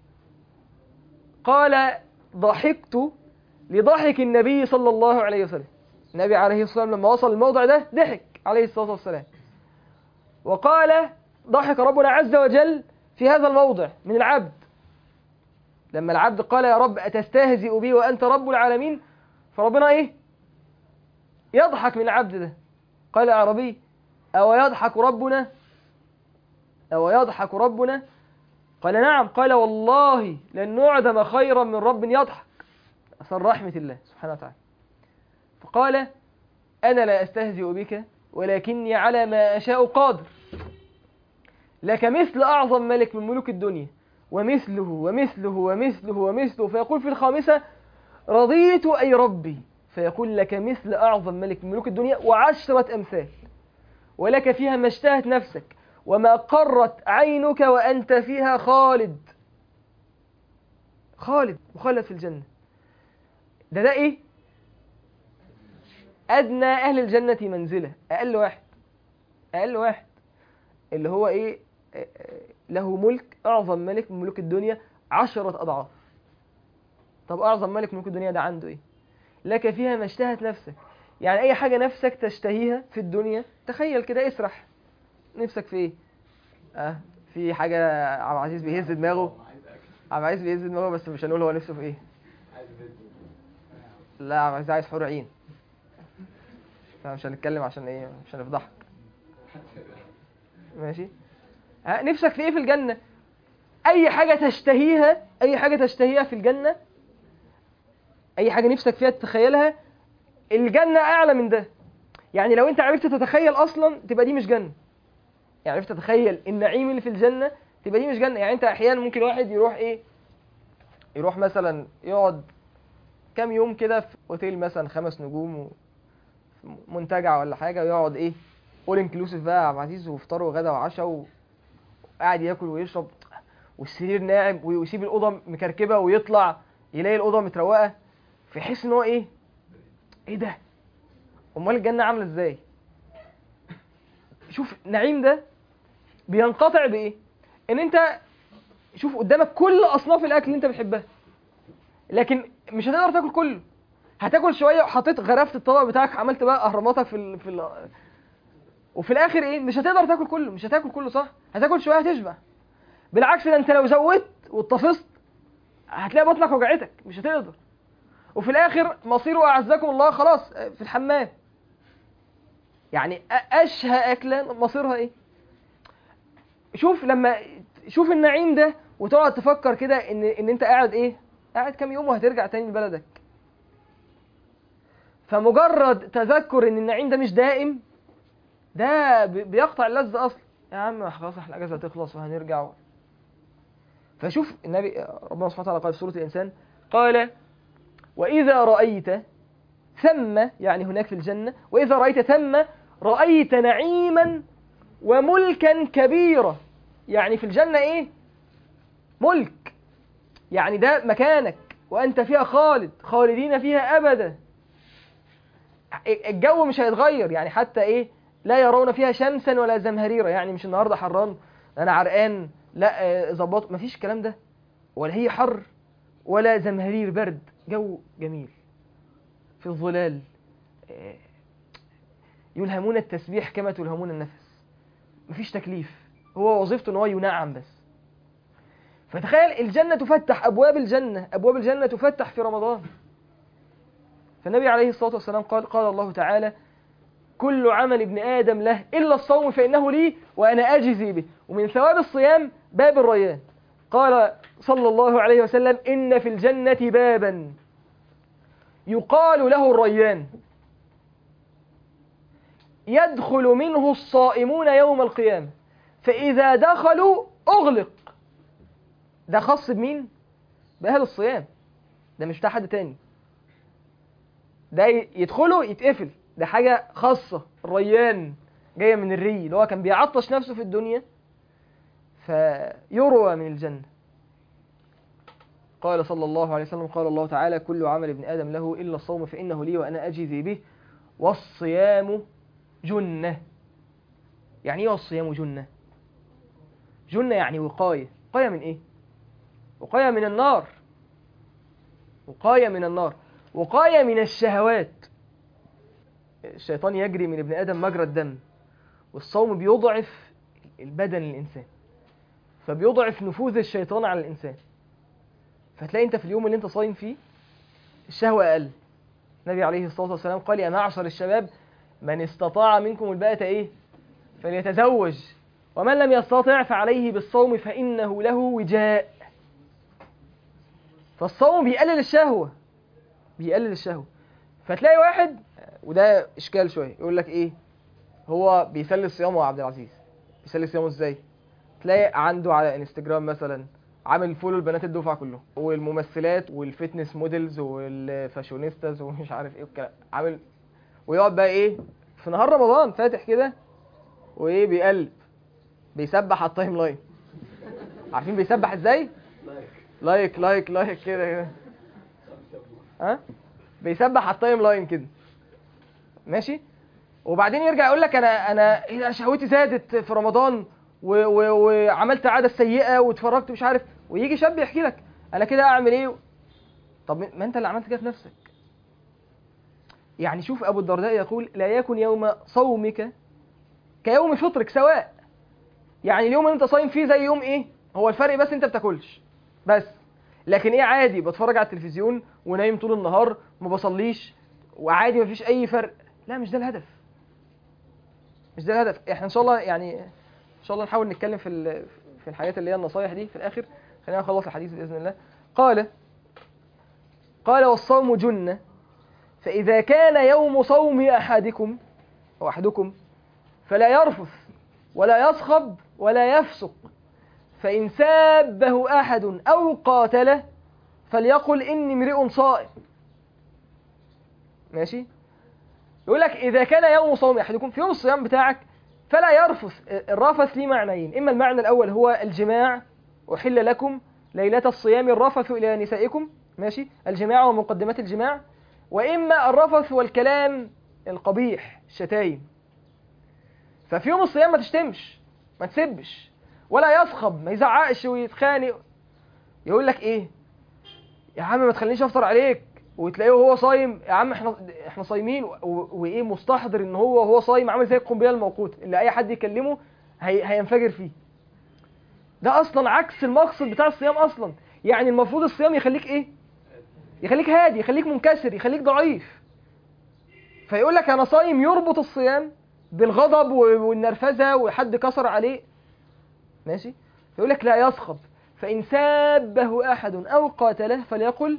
قال ضحكت لضحك النبي صلى الله عليه وسلم النبي عليه الصلاة والسلام لما وصل الموضع ده ضحك عليه الصلاة والسلام وقال ضحك ربنا عز وجل في هذا الموضع من العبد لما العبد قال يا رب أتستهزئ بي وأنت رب العالمين فربنا إيه يضحك من العبد ده قال العربي أو يضحك ربنا أو يضحك ربنا قال نعم قال والله لن نعدم خيرا من رب يضحك أثر رحمة الله سبحانه وتعالى فقال أنا لا أستهزئ بك ولكني على ما أشاء قادر لك مثل أعظم ملك من ملوك الدنيا ومثله ومثله ومثله ومثله فيقول في الخامسة رضيت أي ربي فيقول لك مثل أعظم ملك من ملوك الدنيا وعشرة أمثال ولك فيها ما اشتهت نفسك وما قرت عينك وأنت فيها خالد خالد مخلد في الجنة ده ده ايه ادنى اهل الجنة منزلة اقل واحد اقل واحد اللي هو ايه آه، آه، له ملك اعظم ملك من ملوك الدنيا عشرة اضعاف طب اعظم ملك من ملوك الدنيا ده عنده ايه لك فيها ما اشتهت نفسك يعني اي حاجة نفسك تشتهيها في الدنيا تخيل كده اسرح نفسك في ايه اه في حاجة عبد العزيز بيهز دماغه عبد العزيز بيهز دماغه بس مش هنقول هو نفسه في ايه لا عبد العزيز عايز حور عين فمش هنتكلم عشان ايه مش هنفضحك ماشي ها نفسك في ايه في الجنة اي حاجة تشتهيها اي حاجة تشتهيها في الجنة اي حاجة نفسك فيها تتخيلها الجنة اعلى من ده يعني لو انت عرفت تتخيل اصلا تبقى دي مش جنة يعني عرفت تتخيل النعيم اللي في الجنة تبقى دي مش جنة يعني انت احيانا ممكن واحد يروح ايه يروح مثلا يقعد كام يوم كده في اوتيل مثلا خمس نجوم و... منتجع ولا حاجة ويقعد ايه اول انكلوسيف بقى يا عبد العزيز وفطار وغدا وعشاء وقاعد ياكل ويشرب والسرير ناعم ويسيب الاوضه مكركبه ويطلع يلاقي الاوضه متروقه فيحس ان هو ايه ايه ده امال الجنه عامله ازاي شوف نعيم ده بينقطع بايه ان انت شوف قدامك كل اصناف الاكل اللي انت بتحبها لكن مش هتقدر تاكل كله هتاكل شويه وحطيت غرفت الطبق بتاعك عملت بقى اهراماتك في ال... في ال... وفي الاخر ايه مش هتقدر تاكل كله مش هتاكل كله صح هتاكل شويه هتشبع بالعكس ده انت لو زودت واتطفست هتلاقي بطنك وجعتك مش هتقدر وفي الاخر مصيره اعزكم الله خلاص في الحمام يعني أ- اشهى اكله مصيرها ايه شوف لما شوف النعيم ده وتقعد تفكر كده ان ان انت قاعد ايه قاعد كام يوم وهترجع تاني لبلدك فمجرد تذكر ان النعيم ده مش دائم ده بي- بيقطع اللذة اصلا يا عم خلاص احنا الاجازه هتخلص وهنرجع فشوف النبي ربنا سبحانه وتعالى قال في سوره الانسان قال واذا رايت ثم يعني هناك في الجنه واذا رايت ثم رايت نعيما وملكا كبيرا يعني في الجنه ايه ملك يعني ده مكانك وانت فيها خالد خالدين فيها ابدا الجو مش هيتغير يعني حتى ايه لا يرون فيها شمسا ولا زمهريرا يعني مش النهارده حران انا عرقان لا آه، ظبط مفيش الكلام ده ولا هي حر ولا زمهرير برد جو جميل في الظلال آه، يلهمون التسبيح كما تلهمون النفس مفيش تكليف هو وظيفته ان هو ينعم بس فتخيل الجنة تفتح أبواب الجنة أبواب الجنة تفتح في رمضان فالنبي عليه الصلاة والسلام قال قال الله تعالى كل عمل ابن آدم له إلا الصوم فإنه لي وأنا أجزي به ومن ثواب الصيام باب الريان قال صلى الله عليه وسلم إن في الجنة بابا يقال له الريان يدخل منه الصائمون يوم القيامة فإذا دخلوا أغلق ده خاص بمين؟ بأهل الصيام ده مش بتاع حد تاني ده ي- يدخله يتقفل ده حاجة خاصة الريان جاية من الري اللي هو كان بيعطش نفسه في الدنيا فيروى من الجنة قال صلى الله عليه وسلم قال الله تعالى كل عمل ابن آدم له إلا الصوم فإنه لي وأنا أجزي به والصيام جنة يعني إيه والصيام جنة؟ جنة يعني وقاية وقاية من إيه؟ وقاية من النار وقاية من النار وقاية من الشهوات الشيطان يجري من ابن آدم مجرى الدم والصوم بيضعف البدن الإنسان فبيضعف نفوذ الشيطان على الإنسان فتلاقي أنت في اليوم اللي أنت صايم فيه الشهوة أقل النبي عليه الصلاة والسلام قال يا معشر الشباب من استطاع منكم الباءة إيه فليتزوج ومن لم يستطع فعليه بالصوم فإنه له وجاء فالصوم بيقلل الشهوة بيقلل الشهوة فتلاقي واحد وده اشكال شويه يقول لك ايه هو بيسلي صيامه يا عبد العزيز بيسلي صيامه ازاي تلاقي عنده على انستجرام مثلا عامل فولو البنات الدفعه كلهم والممثلات والفتنس موديلز والفاشونيستاز ومش عارف ايه والكلام عامل ويقعد بقى ايه في نهار رمضان فاتح كده وايه بيقلب بيسبح على التايم لاين عارفين بيسبح ازاي لايك لايك لايك كده كده ها بيسبح على التايم لاين كده ماشي وبعدين يرجع يقول لك انا انا إيه ده شهوتي زادت في رمضان و و وعملت عاده سيئه واتفرجت مش عارف ويجي شاب يحكي لك انا كده اعمل ايه طب ما انت اللي عملت كده في نفسك يعني شوف ابو الدرداء يقول لا يكن يوم صومك كيوم فطرك سواء يعني اليوم اللي انت صايم فيه زي يوم ايه هو الفرق بس انت بتاكلش بس لكن ايه عادي بتفرج على التلفزيون ونايم طول النهار ما بصليش وعادي مفيش اي فرق لا مش ده الهدف مش ده الهدف احنا ان شاء الله يعني ان شاء الله نحاول نتكلم في ال- في الحاجات اللي هي النصايح دي في الاخر خلينا نخلص الحديث باذن الله قال قال والصوم جنة فإذا كان يوم صوم أحدكم أو أحدكم فلا يرفث ولا يصخب ولا يفسق فإن سابه أحد أو قاتله فليقل إني امرئ صائم ماشي يقول لك إذا كان يوم صوم أحدكم في يوم الصيام بتاعك فلا يرفث الرفث ليه معنيين إما المعنى الأول هو الجماع أحل لكم ليلة الصيام الرفث إلى نسائكم ماشي الجماع ومقدمات الجماع وإما الرفث والكلام القبيح الشتايم ففي يوم الصيام ما تشتمش ما تسبش ولا يصخب ما يزعقش ويتخانق يقول لك ايه يا عم ما تخلينيش افطر عليك وتلاقيه وهو صايم يا عم احنا احنا صايمين و- و- وايه مستحضر ان هو وهو صايم عامل زي القنبله الموقوته اللي اي حد يكلمه هي هينفجر فيه ده اصلا عكس المقصد بتاع الصيام اصلا يعني المفروض الصيام يخليك ايه يخليك هادي يخليك منكسر يخليك ضعيف فيقول لك انا صايم يربط الصيام بالغضب و- والنرفزه وحد كسر عليه ماشي فيقول لك لا يصخب فان سابه احد او قاتله فليقل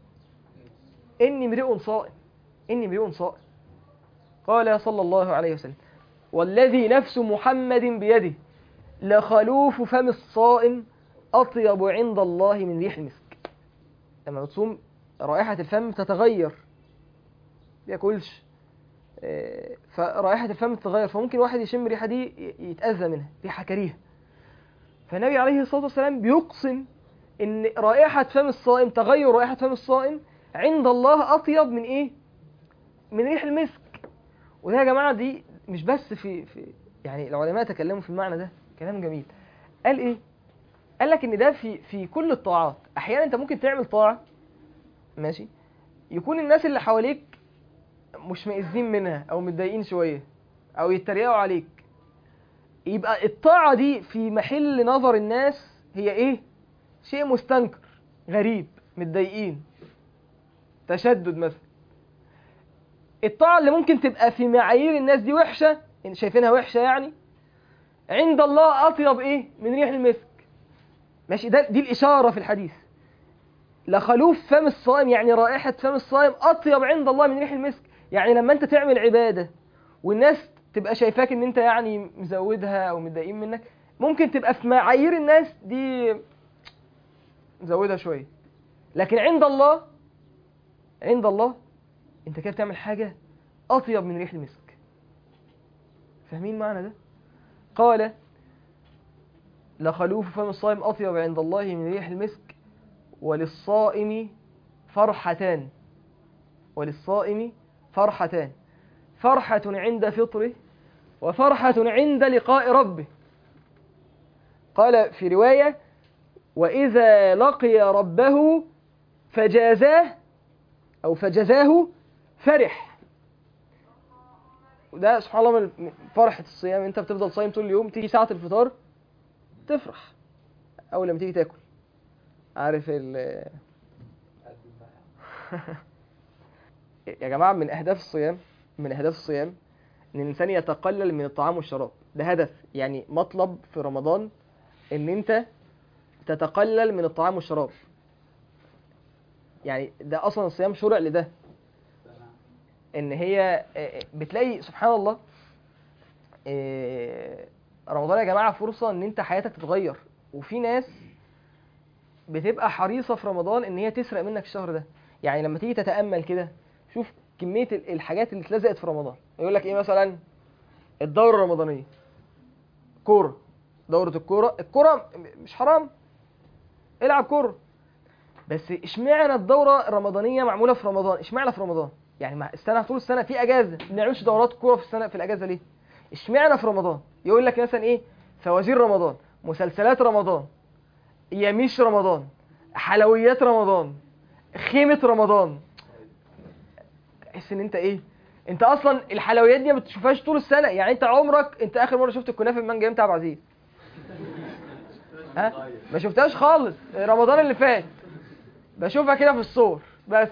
اني امرئ صائم اني امرئ صائم قال صلى الله عليه وسلم والذي نفس محمد بيده لخلوف فم الصائم اطيب عند الله من ريح المسك لما بتصوم رائحة الفم تتغير بياكلش آه، فرائحة الفم تتغير فممكن واحد يشم الريحة دي ي- يتأذى منها ريحة كريهة فالنبي عليه الصلاة والسلام بيقسم إن رائحة فم الصائم تغير رائحة فم الصائم عند الله أطيب من إيه؟ من ريح المسك وده يا جماعة دي مش بس في في يعني العلماء تكلموا في المعنى ده كلام جميل قال إيه؟ قال لك إن ده في في كل الطاعات أحيانا أنت ممكن تعمل طاعة ماشي يكون الناس اللي حواليك مش مئزين منها او متضايقين شويه او يتريقوا عليك يبقى الطاعه دي في محل نظر الناس هي ايه شيء مستنكر غريب متضايقين تشدد مثلا الطاعه اللي ممكن تبقى في معايير الناس دي وحشه إن شايفينها وحشه يعني عند الله اطيب ايه من ريح المسك ماشي ده دي الاشاره في الحديث لخلوف فم الصائم يعني رائحة فم الصائم أطيب عند الله من ريح المسك يعني لما أنت تعمل عبادة والناس تبقى شايفاك إن أنت يعني مزودها أو متضايقين منك ممكن تبقى في معايير الناس دي مزودها شوية لكن عند الله عند الله أنت كده بتعمل حاجة أطيب من ريح المسك فاهمين معنى ده؟ قال لخلوف فم الصائم أطيب عند الله من ريح المسك وللصائم فرحتان وللصائم فرحتان فرحة عند فطره وفرحة عند لقاء ربه قال في رواية وإذا لقي ربه فجازاه أو فجزاه فرح وده سبحان الله من فرحة الصيام انت بتفضل صايم طول اليوم تيجي ساعة الفطار تفرح أول لما تيجي تاكل عارف ال يا جماعة من أهداف الصيام من أهداف الصيام إن الإنسان يتقلل من الطعام والشراب ده هدف يعني مطلب في رمضان إن أنت تتقلل من الطعام والشراب يعني ده أصلا الصيام شرع لده إن هي بتلاقي سبحان الله إيه، رمضان يا جماعة فرصة إن أنت حياتك تتغير وفي ناس بتبقى حريصة في رمضان إن هي تسرق منك الشهر ده يعني لما تيجي تتأمل كده شوف كمية ال- الحاجات اللي اتلزقت في رمضان يقول لك إيه مثلا الدورة الرمضانية كورة دورة الكورة الكورة م- مش حرام العب كورة بس اشمعنى الدوره الرمضانيه معموله في رمضان اشمعنى في رمضان يعني مع السنه طول السنه في اجازه ما بنعملش دورات كوره في السنه في الاجازه ليه اشمعنى في رمضان يقول لك مثلا ايه فوازير رمضان مسلسلات رمضان يميش رمضان حلويات رمضان خيمه رمضان تحس ان انت ايه انت اصلا الحلويات دي ما بتشوفهاش طول السنه يعني انت عمرك انت اخر مره شفت الكنافه المانجا امتى يا عبد العزيز ها ما شفتهاش خالص رمضان اللي فات بشوفها كده في الصور بس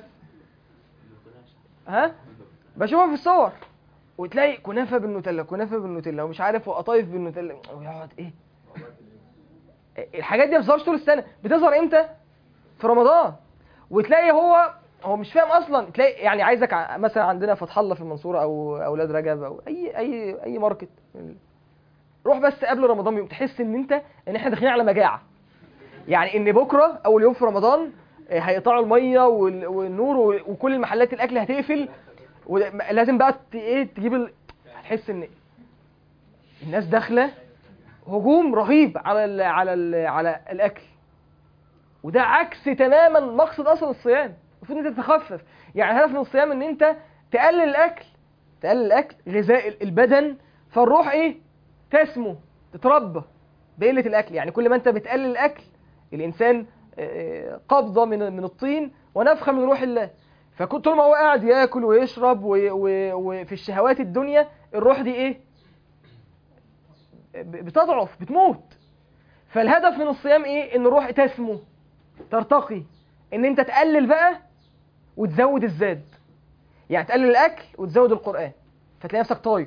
ها بشوفها في الصور وتلاقي كنافه بالنوتيلا كنافه بالنوتيلا ومش عارف وقطايف بالنوتيلا ويقعد ايه الحاجات دي ما بتظهرش طول السنه بتظهر امتى في رمضان وتلاقي هو هو مش فاهم اصلا تلاقي يعني عايزك ع- مثلا عندنا فتح الله في المنصوره او اولاد رجب او اي اي اي ماركت روح بس قبل رمضان بيوم تحس ان انت ان احنا داخلين على مجاعه يعني ان بكره اول يوم في رمضان آه، هيقطعوا الميه وال- والنور و- وكل المحلات الاكل هتقفل ولازم بقى ت- ايه تجيب ال... هتحس ان الناس داخله هجوم رهيب على ال على ال على الاكل وده عكس تماما مقصد اصلا الصيام المفروض ان انت تتخفف يعني الهدف من الصيام ان انت تقلل الاكل تقلل الاكل غذاء البدن فالروح ايه تسمو تتربى بقله الاكل يعني كل ما انت بتقلل الاكل الانسان آه، قبضه من من الطين ونفخه من روح الله فكنت طول ما هو قاعد ياكل ويشرب و- و- وفي الشهوات الدنيا الروح دي ايه ب- بتضعف بتموت فالهدف من الصيام ايه ان الروح تسمو ترتقي ان انت تقلل بقى وتزود الزاد يعني تقلل الاكل وتزود القران فتلاقي نفسك طاير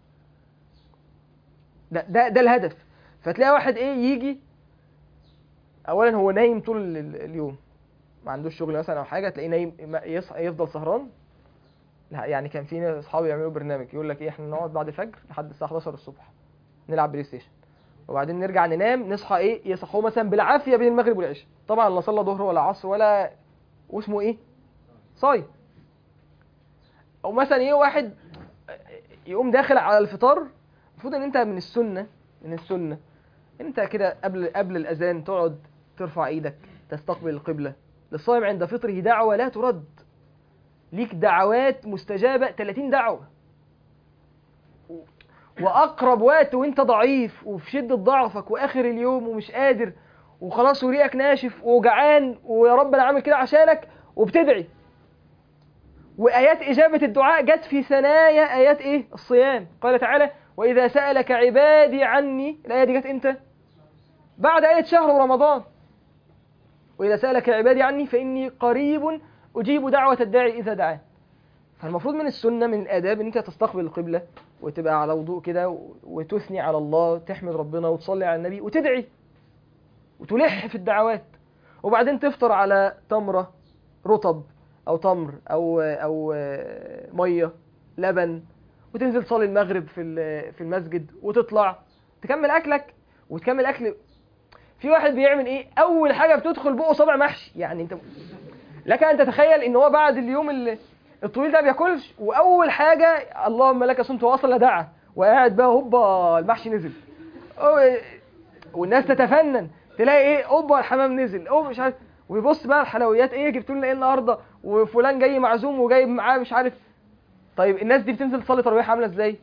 ده ده ده الهدف فتلاقي واحد ايه يجي اولا هو نايم طول ال- ال- اليوم ما عندوش شغل مثلا او حاجه تلاقيه نايم ما- يصحى يفضل سهران لا يعني كان في اصحابي يعملوا برنامج يقول لك ايه احنا نقعد بعد الفجر لحد الساعه 11 الصبح نلعب بلاي ستيشن وبعدين نرجع ننام نصحى ايه يصحوا مثلا بالعافيه بين المغرب والعشاء طبعا لا صلى ظهر ولا عصر ولا واسمه ايه صايم او مثلا ايه واحد يقوم داخل على الفطار المفروض ان انت من السنه من السنه انت كده قبل قبل الاذان تقعد ترفع ايدك تستقبل القبله للصائم عند فطره دعوه لا ترد ليك دعوات مستجابه 30 دعوه و- واقرب وقت وانت ضعيف وفي شده ضعفك واخر اليوم ومش قادر وخلاص وريقك ناشف وجعان ويا رب انا عامل كده عشانك وبتدعي وايات اجابه الدعاء جت في ثنايا ايات ايه الصيام قال تعالى واذا سالك عبادي عني الايه دي جت امتى بعد ايه شهر رمضان واذا سالك عبادي عني فاني قريب اجيب دعوه الداعي اذا دعان فالمفروض من السنه من الاداب ان انت تستقبل القبله وتبقى على وضوء كده و- وتثني على الله تحمد ربنا وتصلي على النبي وتدعي وتلح في الدعوات وبعدين تفطر على تمره رطب او تمر او او ميه لبن وتنزل تصلي المغرب في ال- في المسجد وتطلع تكمل اكلك وتكمل اكل في واحد بيعمل ايه اول حاجه بتدخل بقه صابع محشي يعني انت لك ان تتخيل ان هو بعد اليوم ال- الطويل ده بياكلش واول حاجه اللهم لك صمت واصل دعا وقاعد بقى هوبا المحشي نزل أو- والناس تتفنن تلاقي ايه هوبا الحمام نزل او مش عارف ويبص بقى الحلويات ايه جبتوا لنا ايه النهارده وفلان جاي معزوم وجايب معاه مش عارف طيب الناس دي بتنزل تصلي تراويح عامله ازاي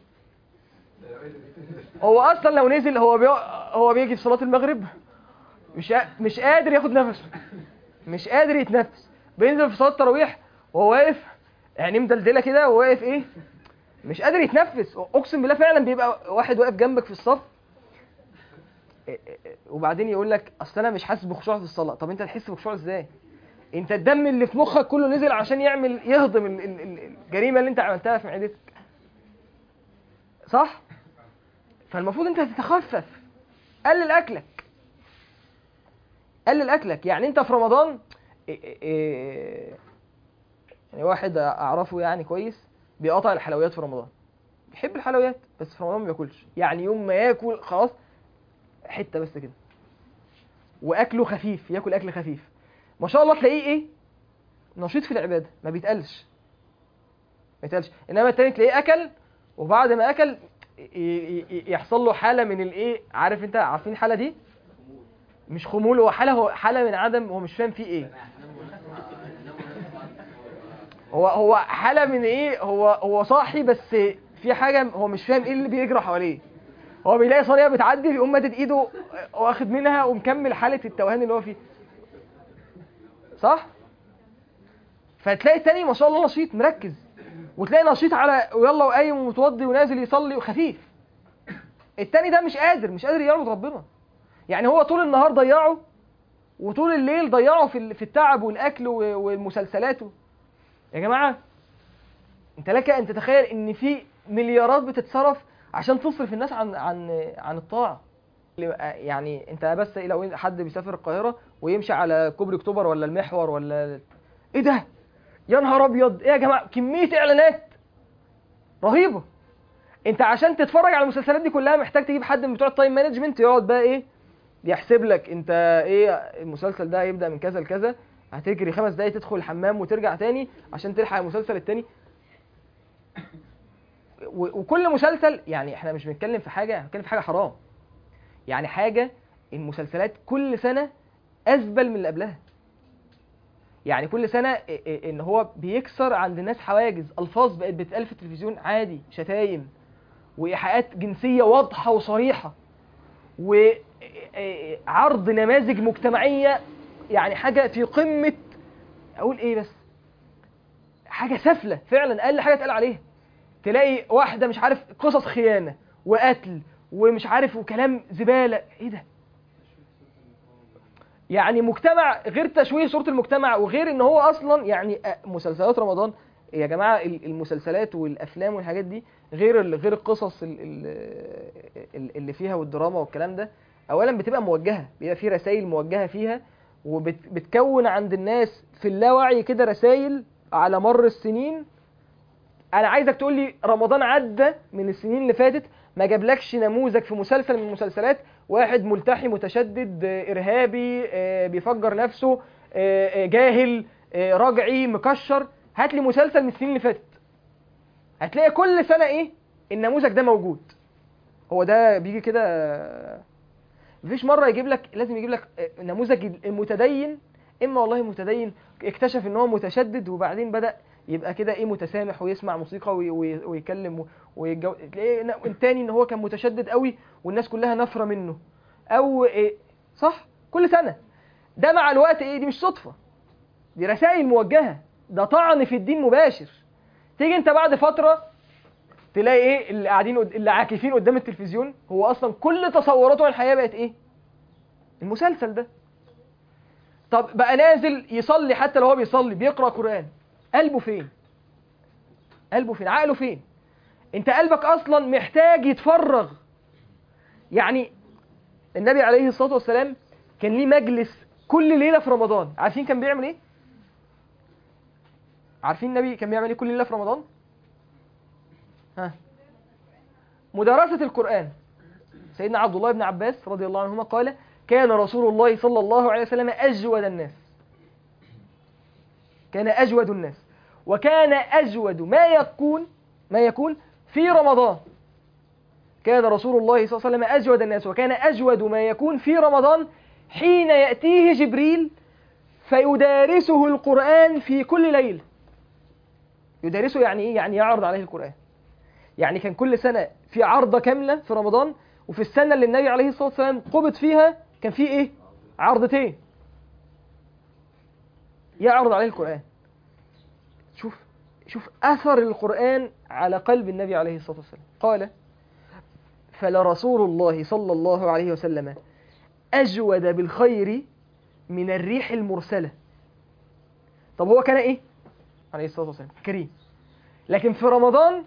هو اصلا لو نزل هو بي... هو بيجي في صلاه المغرب مش قا- مش قادر ياخد نفسه مش قادر يتنفس بينزل في صلاه التراويح وهو واقف يعني مدلدله كده وواقف ايه مش قادر يتنفس اقسم بالله فعلا بيبقى واحد واقف جنبك في الصف وبعدين يقول لك اصل انا مش حاسس بخشوع في الصلاه طب انت تحس بخشوع ازاي انت الدم اللي في مخك كله نزل عشان يعمل يهضم ال- ال- ال- الجريمه اللي انت عملتها في معدتك صح فالمفروض انت تتخفف قلل اكلك قلل اكلك يعني انت في رمضان إيه- إيه- يعني واحد اعرفه يعني كويس بيقطع الحلويات في رمضان بيحب الحلويات بس في رمضان ما بياكلش يعني يوم ما ياكل خلاص حته بس كده واكله خفيف ياكل اكل خفيف ما شاء الله تلاقيه ايه نشيط في العباده ما بيتقلش ما بيتقلش انما التاني تلاقيه اكل وبعد ما اكل ي- ي- ي- يحصل له حاله من الايه عارف انت عارفين الحاله دي مش خمول هو حاله هو حاله من عدم هو مش فاهم فيه ايه هو هو حاله من ايه هو هو صاحي بس في حاجه هو مش فاهم ايه اللي بيجرى حواليه هو بيلاقي صينيه بتعدي بيقوم مادد ايده واخد منها ومكمل حاله التوهان اللي هو فيه صح فتلاقي التاني ما شاء الله نشيط مركز وتلاقي نشيط على ويلا وقايم ومتوضي ونازل يصلي وخفيف التاني ده مش قادر مش قادر يعبد ربنا يعني هو طول النهار ضيعه وطول الليل ضيعه في ال- في التعب والاكل و- والمسلسلات و- يا جماعه انت لك ان تتخيل ان في مليارات بتتصرف عشان تصرف الناس عن عن عن الطاعه يعني انت بس لو حد بيسافر القاهره ويمشي على كوبري اكتوبر ولا المحور ولا ايه ده يا نهار ابيض ايه يا جماعه كميه اعلانات رهيبه انت عشان تتفرج على المسلسلات دي كلها محتاج تجيب حد من بتوع التايم مانجمنت يقعد بقى ايه يحسب لك انت ايه المسلسل ده هيبدا من كذا لكذا هتجري خمس دقايق تدخل الحمام وترجع تاني عشان تلحق المسلسل التاني و- وكل مسلسل يعني احنا مش بنتكلم في حاجه بنتكلم في حاجه حرام يعني حاجه المسلسلات كل سنه ازبل من اللي قبلها يعني كل سنه ا- ا- ان هو بيكسر عند الناس حواجز الفاظ بقت بتتقال في التلفزيون عادي شتايم وايحاءات جنسيه واضحه وصريحه وعرض نماذج مجتمعيه يعني حاجه في قمه اقول ايه بس حاجه سافله فعلا اقل حاجه اتقال عليها تلاقي واحده مش عارف قصص خيانه وقتل ومش عارف وكلام زباله ايه ده يعني مجتمع غير تشويه صوره المجتمع وغير ان هو اصلا يعني أ- مسلسلات رمضان يا جماعه ال- المسلسلات والافلام والحاجات دي غير ال- غير القصص ال- ال- ال- اللي فيها والدراما والكلام ده اولا بتبقى موجهه بيبقى في رسائل موجهه فيها وبتكون عند الناس في اللاوعي كده رسائل على مر السنين انا عايزك تقول لي رمضان عدى من السنين اللي فاتت ما جابلكش نموذج في مسلسل من المسلسلات واحد ملتحي متشدد آه، ارهابي آه، بيفجر نفسه آه، آه، جاهل آه، رجعي مكشر هات لي مسلسل من السنين اللي فاتت هتلاقي كل سنه ايه النموذج ده موجود هو ده بيجي كده آه، مفيش مره يجيب لك لازم يجيب لك آه، نموذج المتدين اما والله متدين اكتشف ان هو متشدد وبعدين بدا يبقى كده ايه متسامح ويسمع موسيقى وي- وي- ويكلم ويتجو... تلاقيه ن- التاني ان هو كان متشدد قوي والناس كلها نفره منه او إيه صح كل سنه ده مع الوقت ايه دي مش صدفه دي رسائل موجهه ده طعن في الدين مباشر تيجي انت بعد فتره تلاقي ايه اللي قاعدين قد- اللي عاكفين قدام التلفزيون هو اصلا كل تصوراته عن الحياه بقت ايه المسلسل ده طب بقى نازل يصلي حتى لو هو بيصلي بيقرا قران قلبه فين قلبه فين عقله فين انت قلبك اصلا محتاج يتفرغ يعني النبي عليه الصلاه والسلام كان ليه مجلس كل ليله في رمضان عارفين كان بيعمل ايه عارفين النبي كان بيعمل ايه كل ليله في رمضان ها مدارسه القران سيدنا عبد الله بن عباس رضي الله عنهما قال كان رسول الله صلى الله عليه وسلم اجود الناس كان اجود الناس وكان اجود ما يكون ما يكون في رمضان كان رسول الله صلى الله عليه وسلم أجود الناس وكان أجود ما يكون في رمضان حين يأتيه جبريل فيدارسه القرآن في كل ليلة يدارسه يعني إيه؟ يعني يعرض عليه القرآن يعني كان كل سنة في عرضة كاملة في رمضان وفي السنة اللي النبي عليه الصلاة والسلام قبض فيها كان في إيه؟ عرضتين يعرض عليه القرآن شوف شوف أثر القرآن على قلب النبي عليه الصلاة والسلام قال فلرسول الله صلى الله عليه وسلم أجود بالخير من الريح المرسلة طب هو كان إيه؟ عليه الصلاة والسلام كريم لكن في رمضان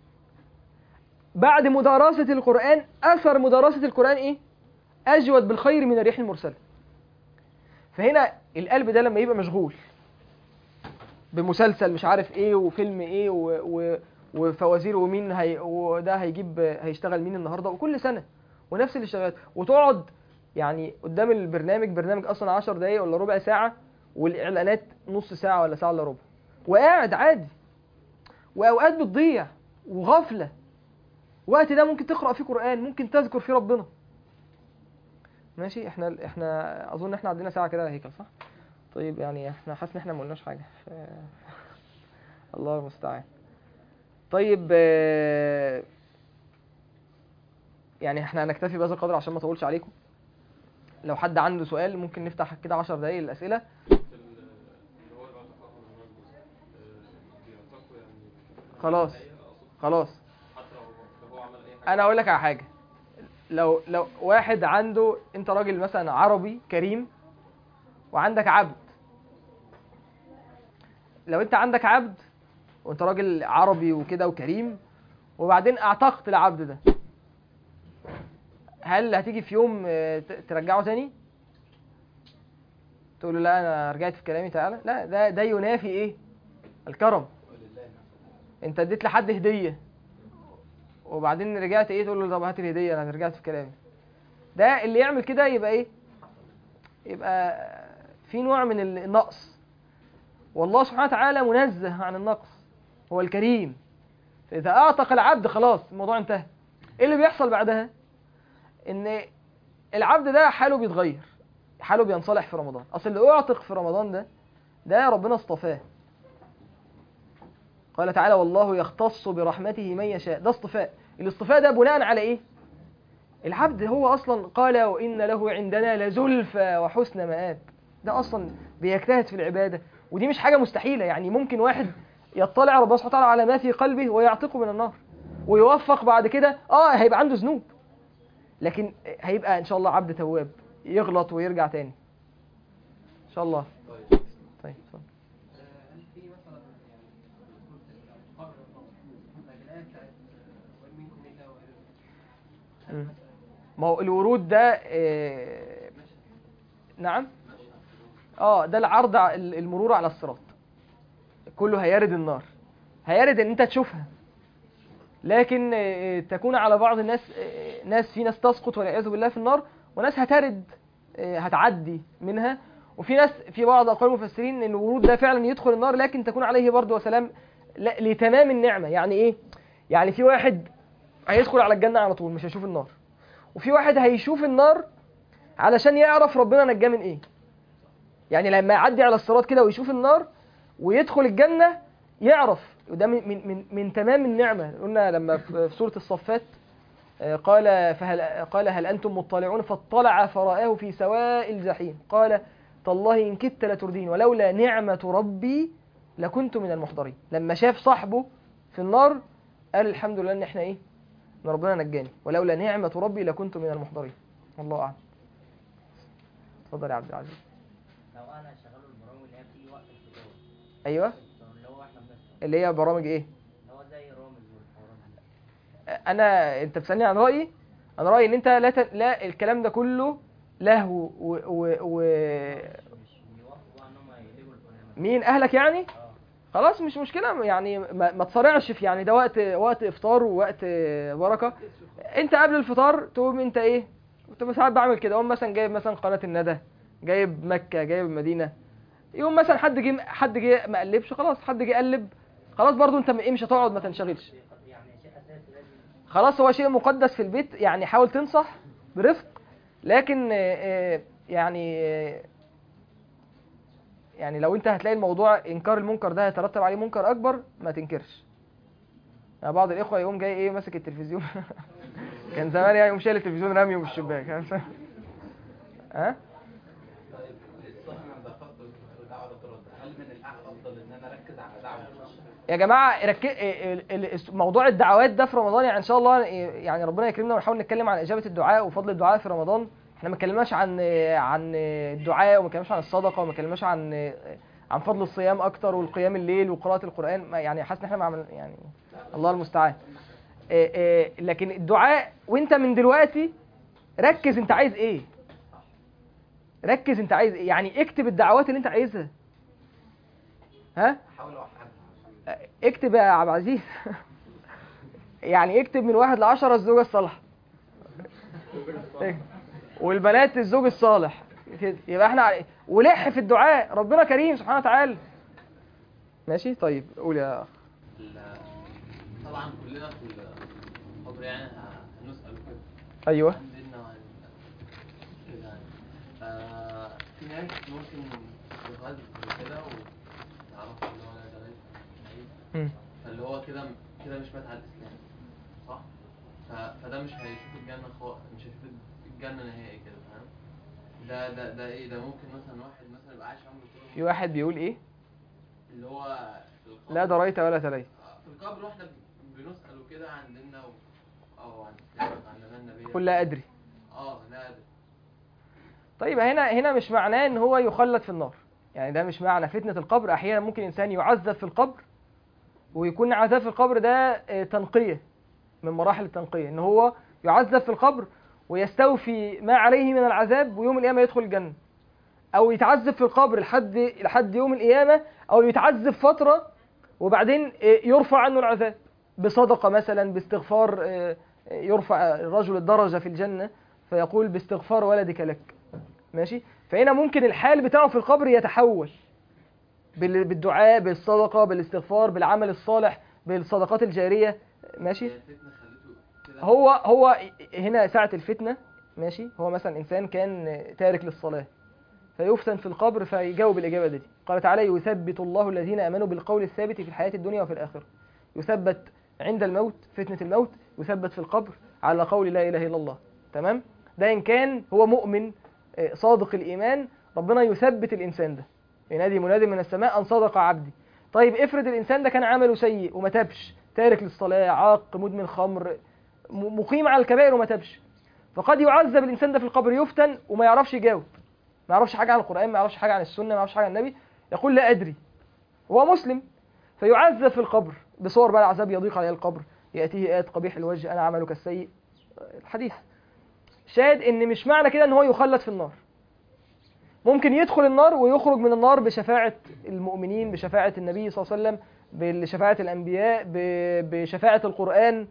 بعد مدارسة القرآن أثر مدارسة القرآن إيه؟ أجود بالخير من الريح المرسلة فهنا القلب ده لما يبقى مشغول بمسلسل مش عارف ايه وفيلم ايه و... و... وفوازير ومين هي... وده هيجيب هيشتغل مين النهارده وكل سنه ونفس الاشتغالات وتقعد يعني قدام البرنامج برنامج اصلا 10 دقايق ولا ربع ساعه والاعلانات نص ساعه ولا ساعه الا ربع وقاعد عادي واوقات بتضيع وغفله وقت ده ممكن تقرا فيه قران ممكن تذكر فيه ربنا ماشي احنا احنا اظن احنا عندنا ساعه كده هيكل صح طيب يعني احنا حاسس ان احنا ما قلناش حاجه ف... الله المستعان طيب آه، يعني احنا هنكتفي بهذا القدر عشان ما اطولش عليكم لو حد عنده سؤال ممكن نفتح كده 10 دقايق للاسئله خلاص خلاص انا اقول لك على حاجه لو لو واحد عنده انت راجل مثلا عربي كريم وعندك عبد لو انت عندك عبد وانت راجل عربي وكده وكريم وبعدين اعتقت العبد ده هل هتيجي في يوم آه، ت- ترجعه تاني تقول له لا انا رجعت في كلامي تعالى لا ده ده ينافي ايه الكرم انت اديت لحد هديه وبعدين رجعت ايه تقول له طب هات الهديه انا رجعت في كلامي ده اللي يعمل كده يبقى ايه يبقى في نوع من النقص والله سبحانه وتعالى منزه عن النقص هو الكريم فاذا اعتق العبد خلاص الموضوع انتهى ايه اللي بيحصل بعدها ان العبد ده حاله بيتغير حاله بينصلح في رمضان اصل اللي اعتق في رمضان ده ده ربنا اصطفاه قال تعالى والله يختص برحمته من يشاء ده اصطفاء الاصطفاء ده بناء على ايه العبد هو اصلا قال وان له عندنا لزلفى وحسن مآب ده اصلا بيجتهد في العباده ودي مش حاجه مستحيله يعني ممكن واحد يطلع ربنا سبحانه وتعالى على ما في قلبه ويعتقه من النار ويوفق بعد كده اه هيبقى عنده ذنوب لكن هيبقى ان شاء الله عبد تواب يغلط ويرجع تاني ان شاء الله طيب اتفضل. هل في مثلا يعني قبر الآية بتاعت وإن منكم إلا وإلا مم. ما هو الورود ده آه، نعم اه ده العرض ع- ال- المرور على الصراط كله هيرد النار هيرد ان انت تشوفها لكن آه، تكون على بعض الناس آه، ناس في ناس تسقط والعياذ بالله في النار وناس هترد آه، هتعدي منها وفي ناس في بعض اقوال المفسرين ان الورود ده فعلا يدخل النار لكن تكون عليه برضه وسلام لا- لتمام النعمه يعني ايه يعني في واحد هيدخل على الجنه على طول مش هيشوف النار وفي واحد هيشوف النار علشان يعرف ربنا نجاه من ايه يعني لما يعدي على الصراط كده ويشوف النار ويدخل الجنة يعرف وده من, من, من, من تمام النعمة قلنا لما في في سورة الصفات آه، قال فهل قال هل أنتم مطلعون فاطلع فرآه في سواء الجحيم قال تالله إن كدت لتردين ولولا نعمة ربي لكنت من المحضرين لما شاف صاحبه في النار قال الحمد لله إن إحنا إيه ان ربنا نجاني ولولا نعمة ربي لكنت من المحضرين والله أعلم اتفضل يا عبد العزيز لو انا شغال البرامج اللي هي بتيجي وقت الفطار أيوه اللي هو احنا بنفطر اللي هي برامج إيه اللي هو زي رامز والحوارات دي أنا أنت بتسألني عن رأيي أنا رأيي إن أنت لا ت... لا الكلام ده كله لهو و... و... و... مش بيوافقوا بقى ان هم يقلبوا البرنامج مين أهلك يعني اه خلاص مش مشكلة يعني ما, ما تصارعش في يعني ده وقت وقت إفطار ووقت بركة أنت قبل الفطار تقوم أنت إيه كنت ساعات بعمل كده أقوم مثلا جايب مثلا قناة الندى جايب مكة جايب المدينة يوم مثلا حد جه حد جه ما قلبش خلاص حد جه قلب خلاص برضو أنت إيه مش هتقعد ما تنشغلش يعني شيء اساسي لازم خلاص هو شيء مقدس في البيت يعني حاول تنصح برفق لكن آه، آه، يعني آه، يعني لو انت هتلاقي الموضوع انكار المنكر ده هيترتب عليه منكر اكبر ما تنكرش يعني بعض الاخوه يقوم جاي ايه ماسك التلفزيون كان زمان يعني يقوم شايل التلفزيون راميه من الشباك ها طيب الصحن عند خط ودعوة الرد هل من الافضل ان انا اركز على دعوة يا جماعه رك... ال- ال- موضوع الدعوات ده في رمضان يعني ان شاء الله يعني ربنا يكرمنا ونحاول نتكلم عن اجابه الدعاء وفضل الدعاء في رمضان احنا ما اتكلمناش عن عن الدعاء وما اتكلمناش عن الصدقه وما اتكلمناش عن عن فضل الصيام اكتر والقيام الليل وقراءه القران ما- يعني حاسس ان احنا ما عمل يعني الله المستعان إيه إيه لكن الدعاء وانت من دلوقتي ركز انت عايز ايه ركز انت عايز ايه يعني اكتب الدعوات اللي انت عايزها ها احاول اوحدها عشان اكتب يا عبد العزيز يعني اكتب من واحد لعشرة الزوجة الصالحة والبنات الزوج الصالح كده. يبقى احنا على- ولح في الدعاء ربنا كريم سبحانه وتعالى ماشي طيب قول يا اخ ال- طبعا كلنا في القبر يعني هنسأل كده ايوه عن ديننا وعن كده يعني آه، في ناس ممكن تغز كده وتعرف ان هو لا ده ليس هو كده كده مش مات على الاسلام صح ف... فده مش هيشوف الجنه خالص مش هيشوف الجنه نهائي كده فاهم ده ده ده ايه ده ممكن مثلا واحد مثلا يبقى عايش عمره كله في واحد بيقول ايه اللي هو في القبر لا دريت ولا تليت في القبر واحنا بنسأله كده عن ديننا و... او عن اسلامك عن نبينا النبي قل لا ادري اه لا أدري. طيب هنا هنا مش معناه ان هو يخلد في النار يعني ده مش معنى فتنة القبر احيانا ممكن انسان يعذب في القبر ويكون عذاب في القبر ده آه، تنقية من مراحل التنقية ان هو يعذب في القبر ويستوفي ما عليه من العذاب ويوم القيامة يدخل الجنة او يتعذب في القبر لحد لحد يوم القيامة او يتعذب فترة وبعدين آه، يرفع عنه العذاب بصدقة مثلا باستغفار آه، آه، يرفع الرجل الدرجة في الجنة فيقول باستغفار ولدك لك ماشي فهنا ممكن الحال بتاعه في القبر يتحول بال- بالدعاء بالصدقة بالاستغفار بالعمل الصالح بالصدقات الجارية ماشي هي الفتنة خلته كده هو هو هنا ساعة الفتنة ماشي هو مثلا إنسان كان تارك للصلاة فيفتن في القبر فيجاوب الإجابة دي قال تعالى يثبت الله الذين آمنوا بالقول الثابت في الحياة الدنيا وفي الآخرة يثبت عند الموت فتنة الموت يثبت في القبر على قول لا إله إلا الله تمام ده إن كان هو مؤمن آه، صادق الإيمان ربنا يثبت الإنسان ده ينادي مناد من السماء أن صدق عبدي طيب افرض الإنسان ده كان عمله سيء وما تابش تارك للصلاة عاق مدمن خمر م- مقيم على الكبائر وما تابش فقد يعذب الإنسان ده في القبر يفتن وما يعرفش يجاوب ما يعرفش حاجة عن القرآن ما يعرفش حاجة عن السنة ما يعرفش حاجة عن النبي يقول لا أدري هو مسلم فيعذب في القبر بصور بقى العذاب يضيق عليه القبر يأتيه آت قبيح الوجه أنا عملك السيء الحديث شاهد ان مش معنى كده ان هو يخلد في النار ممكن يدخل النار ويخرج من النار بشفاعة المؤمنين بشفاعة النبي صلى الله عليه وسلم بشفاعة الأنبياء ب- بشفاعة القرآن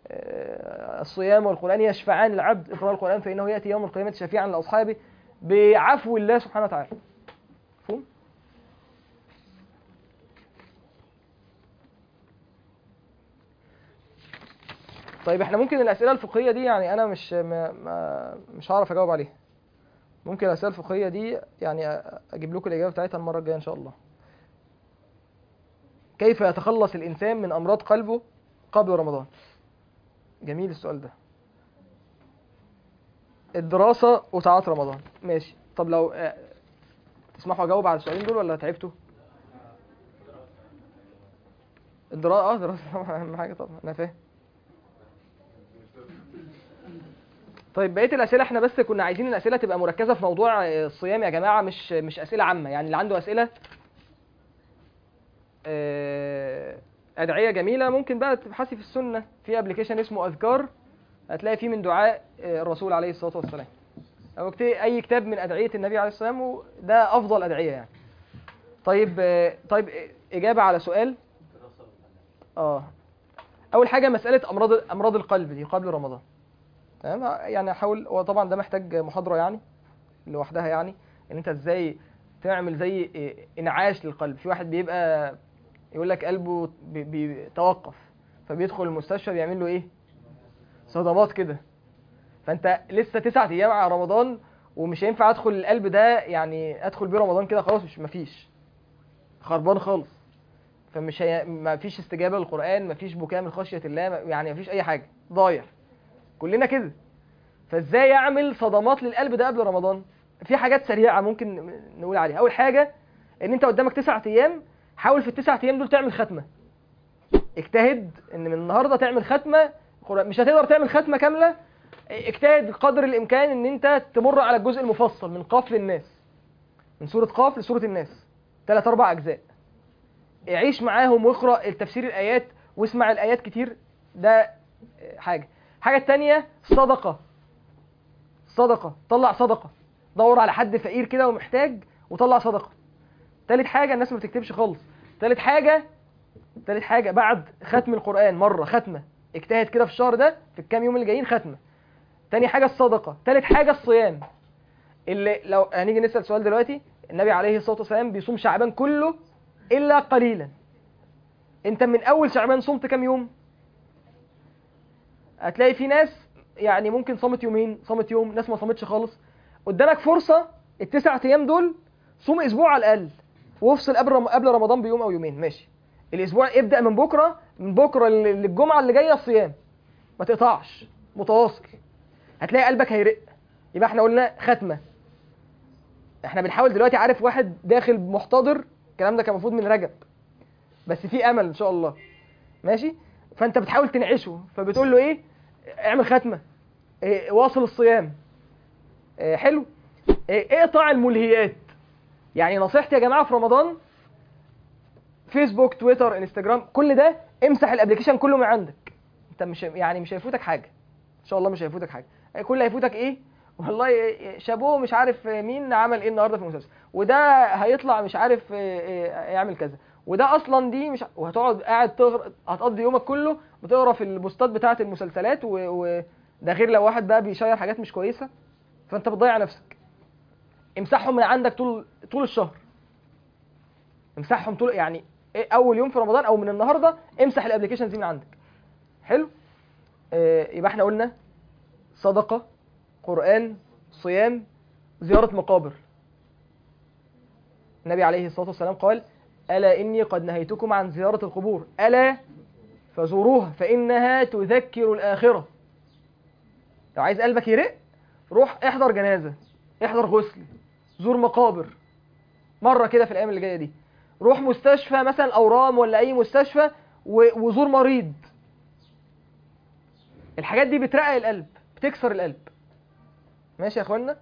آه، الصيام والقرآن يشفعان العبد اقرأ القرآن فإنه يأتي يوم القيامة شفيعا لأصحابه بعفو الله سبحانه وتعالى مفهوم؟ طيب احنا ممكن الأسئلة الفقهية دي يعني أنا مش ما ما مش هعرف أجاوب عليها ممكن الأسئلة الفقهية دي يعني أ- أجيب لكم الإجابة بتاعتها المرة الجاية إن شاء الله كيف يتخلص الإنسان من أمراض قلبه قبل رمضان جميل السؤال ده الدراسة وساعات رمضان ماشي طب لو آه، تسمحوا أجاوب على السؤالين دول ولا تعبتوا الدراسة اه دراسة طبعا أهم حاجة طبعا أنا فاهم طيب بقيه الاسئله احنا بس كنا عايزين الاسئله تبقى مركزه في موضوع آه، الصيام يا جماعه مش مش اسئله عامه يعني اللي عنده اسئله آه، ادعيه جميله ممكن بقى تبحثي في السنه في ابلكيشن اسمه اذكار هتلاقي فيه من دعاء آه، الرسول عليه الصلاه والسلام او اكتبي اي كتاب من ادعيه النبي عليه الصلاه والسلام وده افضل ادعيه يعني طيب آه، طيب آه، اجابه على سؤال اه اول حاجه مساله امراض امراض القلب دي قبل رمضان تمام يعني احاول هو طبعا ده محتاج محاضره يعني لوحدها يعني ان انت ازاي تعمل زي إيه انعاش للقلب في واحد بيبقى يقول لك قلبه بي- بيتوقف فبيدخل المستشفى بيعمل له ايه صدمات كده فانت لسه تسعة ايام على رمضان ومش هينفع ادخل القلب ده يعني ادخل بيه رمضان كده خلاص مش مفيش خربان خالص فمش هي... مفيش استجابه للقران مفيش بكاء من خشيه الله يعني مفيش اي حاجه ضايع كلنا كده فازاي اعمل صدمات للقلب ده قبل رمضان في حاجات سريعه ممكن نقول عليها اول حاجه ان انت قدامك تسعة ايام حاول في التسعة ايام دول تعمل ختمه اجتهد ان من النهارده تعمل ختمه قرآن. مش هتقدر تعمل ختمه كامله اجتهد قدر الامكان ان انت تمر على الجزء المفصل من قاف للناس من سوره قاف لسوره الناس ثلاث اربع اجزاء عيش معاهم واقرا التفسير الايات واسمع الايات كتير ده حاجه الحاجه التانية صدقه صدقه طلع صدقه دور على حد فقير كده ومحتاج وطلع صدقه تالت حاجه الناس ما بتكتبش خالص تالت حاجه تالت حاجه بعد ختم القران مره ختمه اجتهد كده في الشهر ده في الكام يوم اللي جايين ختمه تاني حاجه الصدقه تالت حاجه الصيام اللي لو هنيجي نسال سؤال دلوقتي النبي عليه الصلاه والسلام بيصوم شعبان كله الا قليلا انت من اول شعبان صمت كام يوم هتلاقي في ناس يعني ممكن صامت يومين صامت يوم ناس ما صامتش خالص قدامك فرصه التسع ايام دول صوم اسبوع على الاقل وافصل قبل رم... قبل رمضان بيوم او يومين ماشي الاسبوع ابدا من بكره من بكره لل- للجمعه اللي جايه صيام ما تقطعش متواصل هتلاقي قلبك هيرق يبقى احنا قلنا ختمه احنا بنحاول دلوقتي عارف واحد داخل محتضر الكلام ده كان المفروض من رجب بس في امل ان شاء الله ماشي فانت بتحاول تنعشه فبتقول له ايه اعمل ختمه إيه واصل الصيام إيه حلو إيه اقطع الملهيات يعني نصيحتي يا جماعه في رمضان فيسبوك تويتر انستجرام كل ده امسح الابلكيشن كله من عندك انت مش يعني مش هيفوتك حاجه ان شاء الله مش هيفوتك حاجه كل اللي هيفوتك ايه والله شابوه مش عارف مين عمل ايه النهارده في المسلسل وده هيطلع مش عارف يعمل كذا وده اصلا دي مش وهتقعد قاعد تغر... هتقضي يومك كله بتقرا في البوستات بتاعه المسلسلات و... و... ده غير لو واحد بقى بيشير حاجات مش كويسه فانت بتضيع نفسك امسحهم من عندك طول طول الشهر امسحهم طول يعني إيه اول يوم في رمضان او من النهارده امسح الابلكيشنز دي من عندك حلو آه يبقى احنا قلنا صدقه قران صيام زياره مقابر النبي عليه الصلاه والسلام قال الا اني قد نهيتكم عن زياره القبور الا فزوروها فانها تذكر الاخره لو عايز قلبك يرق روح احضر جنازه احضر غسل زور مقابر مره كده في الايام اللي جايه دي روح مستشفى مثلا اورام ولا اي مستشفى و- وزور مريض الحاجات دي بترقق القلب بتكسر القلب ماشي يا اخوانا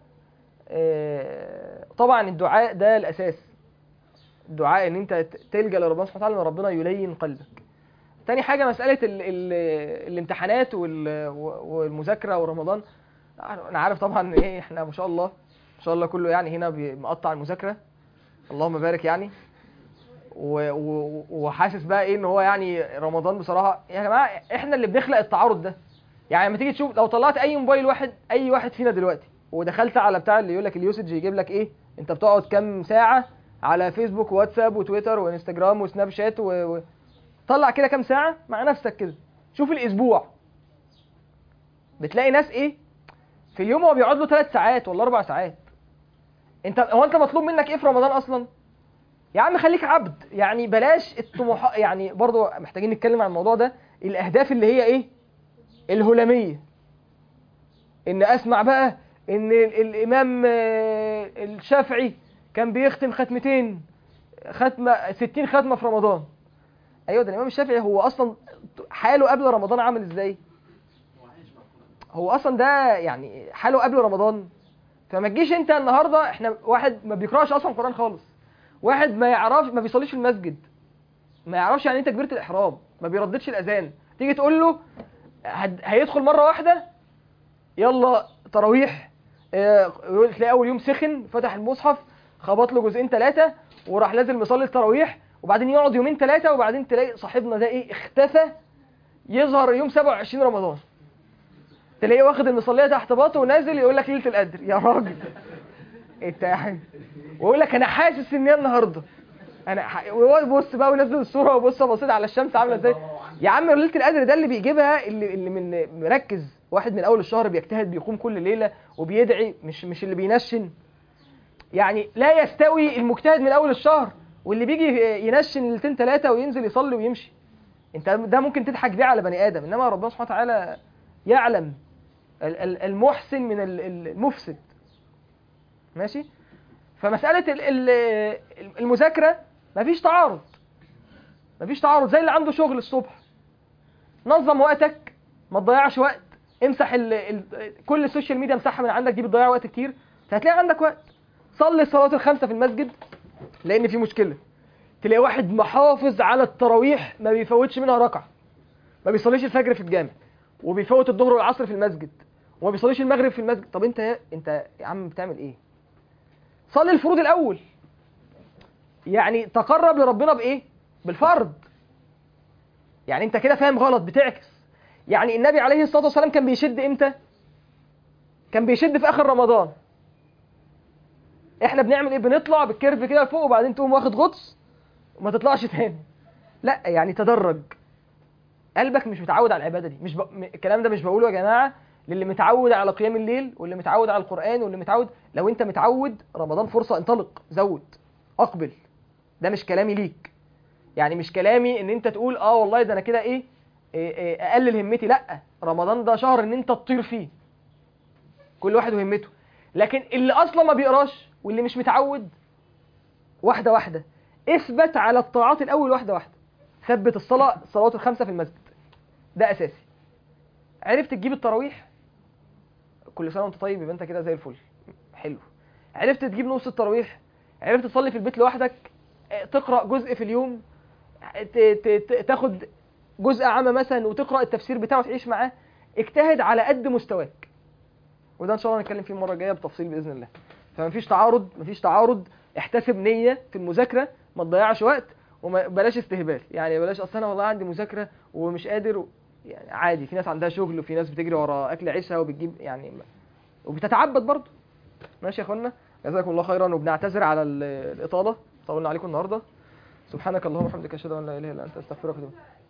آه، طبعا الدعاء ده الاساس الدعاء ان انت ت- تلجا لربنا سبحانه وتعالى ان ربنا يلين قلبك تاني حاجه مساله ال ال الامتحانات وال- والمذاكره ورمضان انا عارف طبعا ايه احنا ما شاء الله ما شاء الله كله يعني هنا بي- مقطع المذاكره اللهم بارك يعني و- و- وحاسس بقى ايه ان هو يعني رمضان بصراحه يا جماعه احنا اللي بنخلق التعارض ده يعني لما تيجي تشوف لو طلعت اي موبايل واحد اي واحد فينا دلوقتي ودخلت على بتاع اللي يقول لك اليوسج يجيب لك ايه انت بتقعد كام ساعه على فيسبوك وواتساب وتويتر وانستجرام وسناب شات و... و... طلع كده كام ساعه مع نفسك كده شوف الاسبوع بتلاقي ناس ايه في اليوم هو بيقعد له 3 ساعات ولا 4 ساعات انت هو انت مطلوب منك ايه في رمضان اصلا يا عم خليك عبد يعني بلاش الطموح يعني برضو محتاجين نتكلم عن الموضوع ده الاهداف اللي هي ايه الهلاميه ان اسمع بقى ان ال- الامام آه، الشافعي كان بيختم ختمتين ختمه 60 ختمه في رمضان ايوه ده الامام الشافعي هو اصلا حاله قبل رمضان عامل ازاي هو اصلا ده يعني حاله قبل رمضان فما تجيش انت النهارده احنا واحد ما بيقراش اصلا قران خالص واحد ما يعرفش ما بيصليش في المسجد ما يعرفش يعني ايه تكبيره الاحرام ما بيرددش الاذان تيجي تقول له هد- هيدخل مره واحده يلا تراويح آه، يقول- تلاقي اول يوم سخن فتح المصحف خبط له جزئين ثلاثه وراح نازل مصلي التراويح وبعدين يقعد يومين ثلاثه وبعدين تلاقي صاحبنا ده ايه اختفى يظهر يوم 27 رمضان تلاقيه واخد المصليه تحت باطه ونازل يقول لك ليله القدر يا راجل انت يعني ويقول لك انا حاسس ان هي النهارده انا ح... ويقعد بص بقى وينزل الصوره وبص بصيت على الشمس عامله ازاي يا عم ليله القدر ده اللي بيجيبها اللي اللي من مركز واحد من اول الشهر بيجتهد بيقوم كل ليله وبيدعي مش مش اللي بينشن يعني لا يستوي المجتهد من اول الشهر واللي بيجي ينشن ليلتين ثلاثه وينزل يصلي ويمشي انت ده ممكن تضحك بيه على بني ادم انما ربنا سبحانه وتعالى يعلم ال- ال- المحسن من ال- ال- المفسد ماشي فمساله ال- ال- المذاكره مفيش تعارض مفيش تعارض زي اللي عنده شغل الصبح نظم وقتك ما تضيعش وقت امسح ال ال كل السوشيال ميديا امسحها من عندك دي بتضيع وقت كتير فهتلاقي عندك وقت صلي الصلاه الخمسه في المسجد لان في مشكله تلاقي واحد محافظ على التراويح ما بيفوتش منها ركعه ما بيصليش الفجر في الجامع وبيفوت الظهر والعصر في المسجد وما بيصليش المغرب في المسجد طب انت يا انت يا عم بتعمل ايه صلي الفروض الاول يعني تقرب لربنا بايه بالفرض يعني انت كده فاهم غلط بتعكس يعني النبي عليه الصلاه والسلام كان بيشد امتى كان بيشد في اخر رمضان احنا بنعمل ايه بنطلع بالكيرف كده فوق وبعدين تقوم واخد غطس وما تطلعش تاني لا يعني تدرج قلبك مش متعود على العباده دي مش ب... م- الكلام ده مش بقوله يا جماعه للي متعود على قيام الليل واللي متعود على القران واللي متعود لو انت متعود رمضان فرصه انطلق زود اقبل ده مش كلامي ليك يعني مش كلامي ان انت تقول اه والله ده انا كده ايه, إيه, إيه اقلل همتي لا رمضان ده شهر ان انت تطير فيه كل واحد وهمته لكن اللي اصلا ما بيقراش واللي مش متعود واحده واحده اثبت على الطاعات الاول واحده واحده ثبت الصلاه الصلوات الخمسه في المسجد ده اساسي عرفت تجيب التراويح كل سنه وانت طيب يبقى انت كده زي الفل حلو عرفت تجيب نص التراويح عرفت تصلي في البيت لوحدك اه، تقرا جزء في اليوم ت- ت- ت- تاخد جزء عامه مثلا وتقرا التفسير بتاعه وتعيش معاه اجتهد على قد مستواك وده ان شاء الله هنتكلم فيه المره الجايه بتفصيل باذن الله فمفيش تعارض مفيش تعارض احتسب نيه في المذاكره ما تضيعش وقت وبلاش استهبال يعني بلاش اصل انا والله عندي مذاكره ومش قادر و... يعني عادي في ناس عندها شغل وفي ناس بتجري ورا اكل عيشها وبتجيب يعني وبتتعبد برضه ماشي يا اخوانا جزاكم الله خيرا وبنعتذر على ال- الاطاله طولنا عليكم النهارده سبحانك اللهم وبحمدك اشهد ان لا اله الا انت استغفرك واتوب إليك.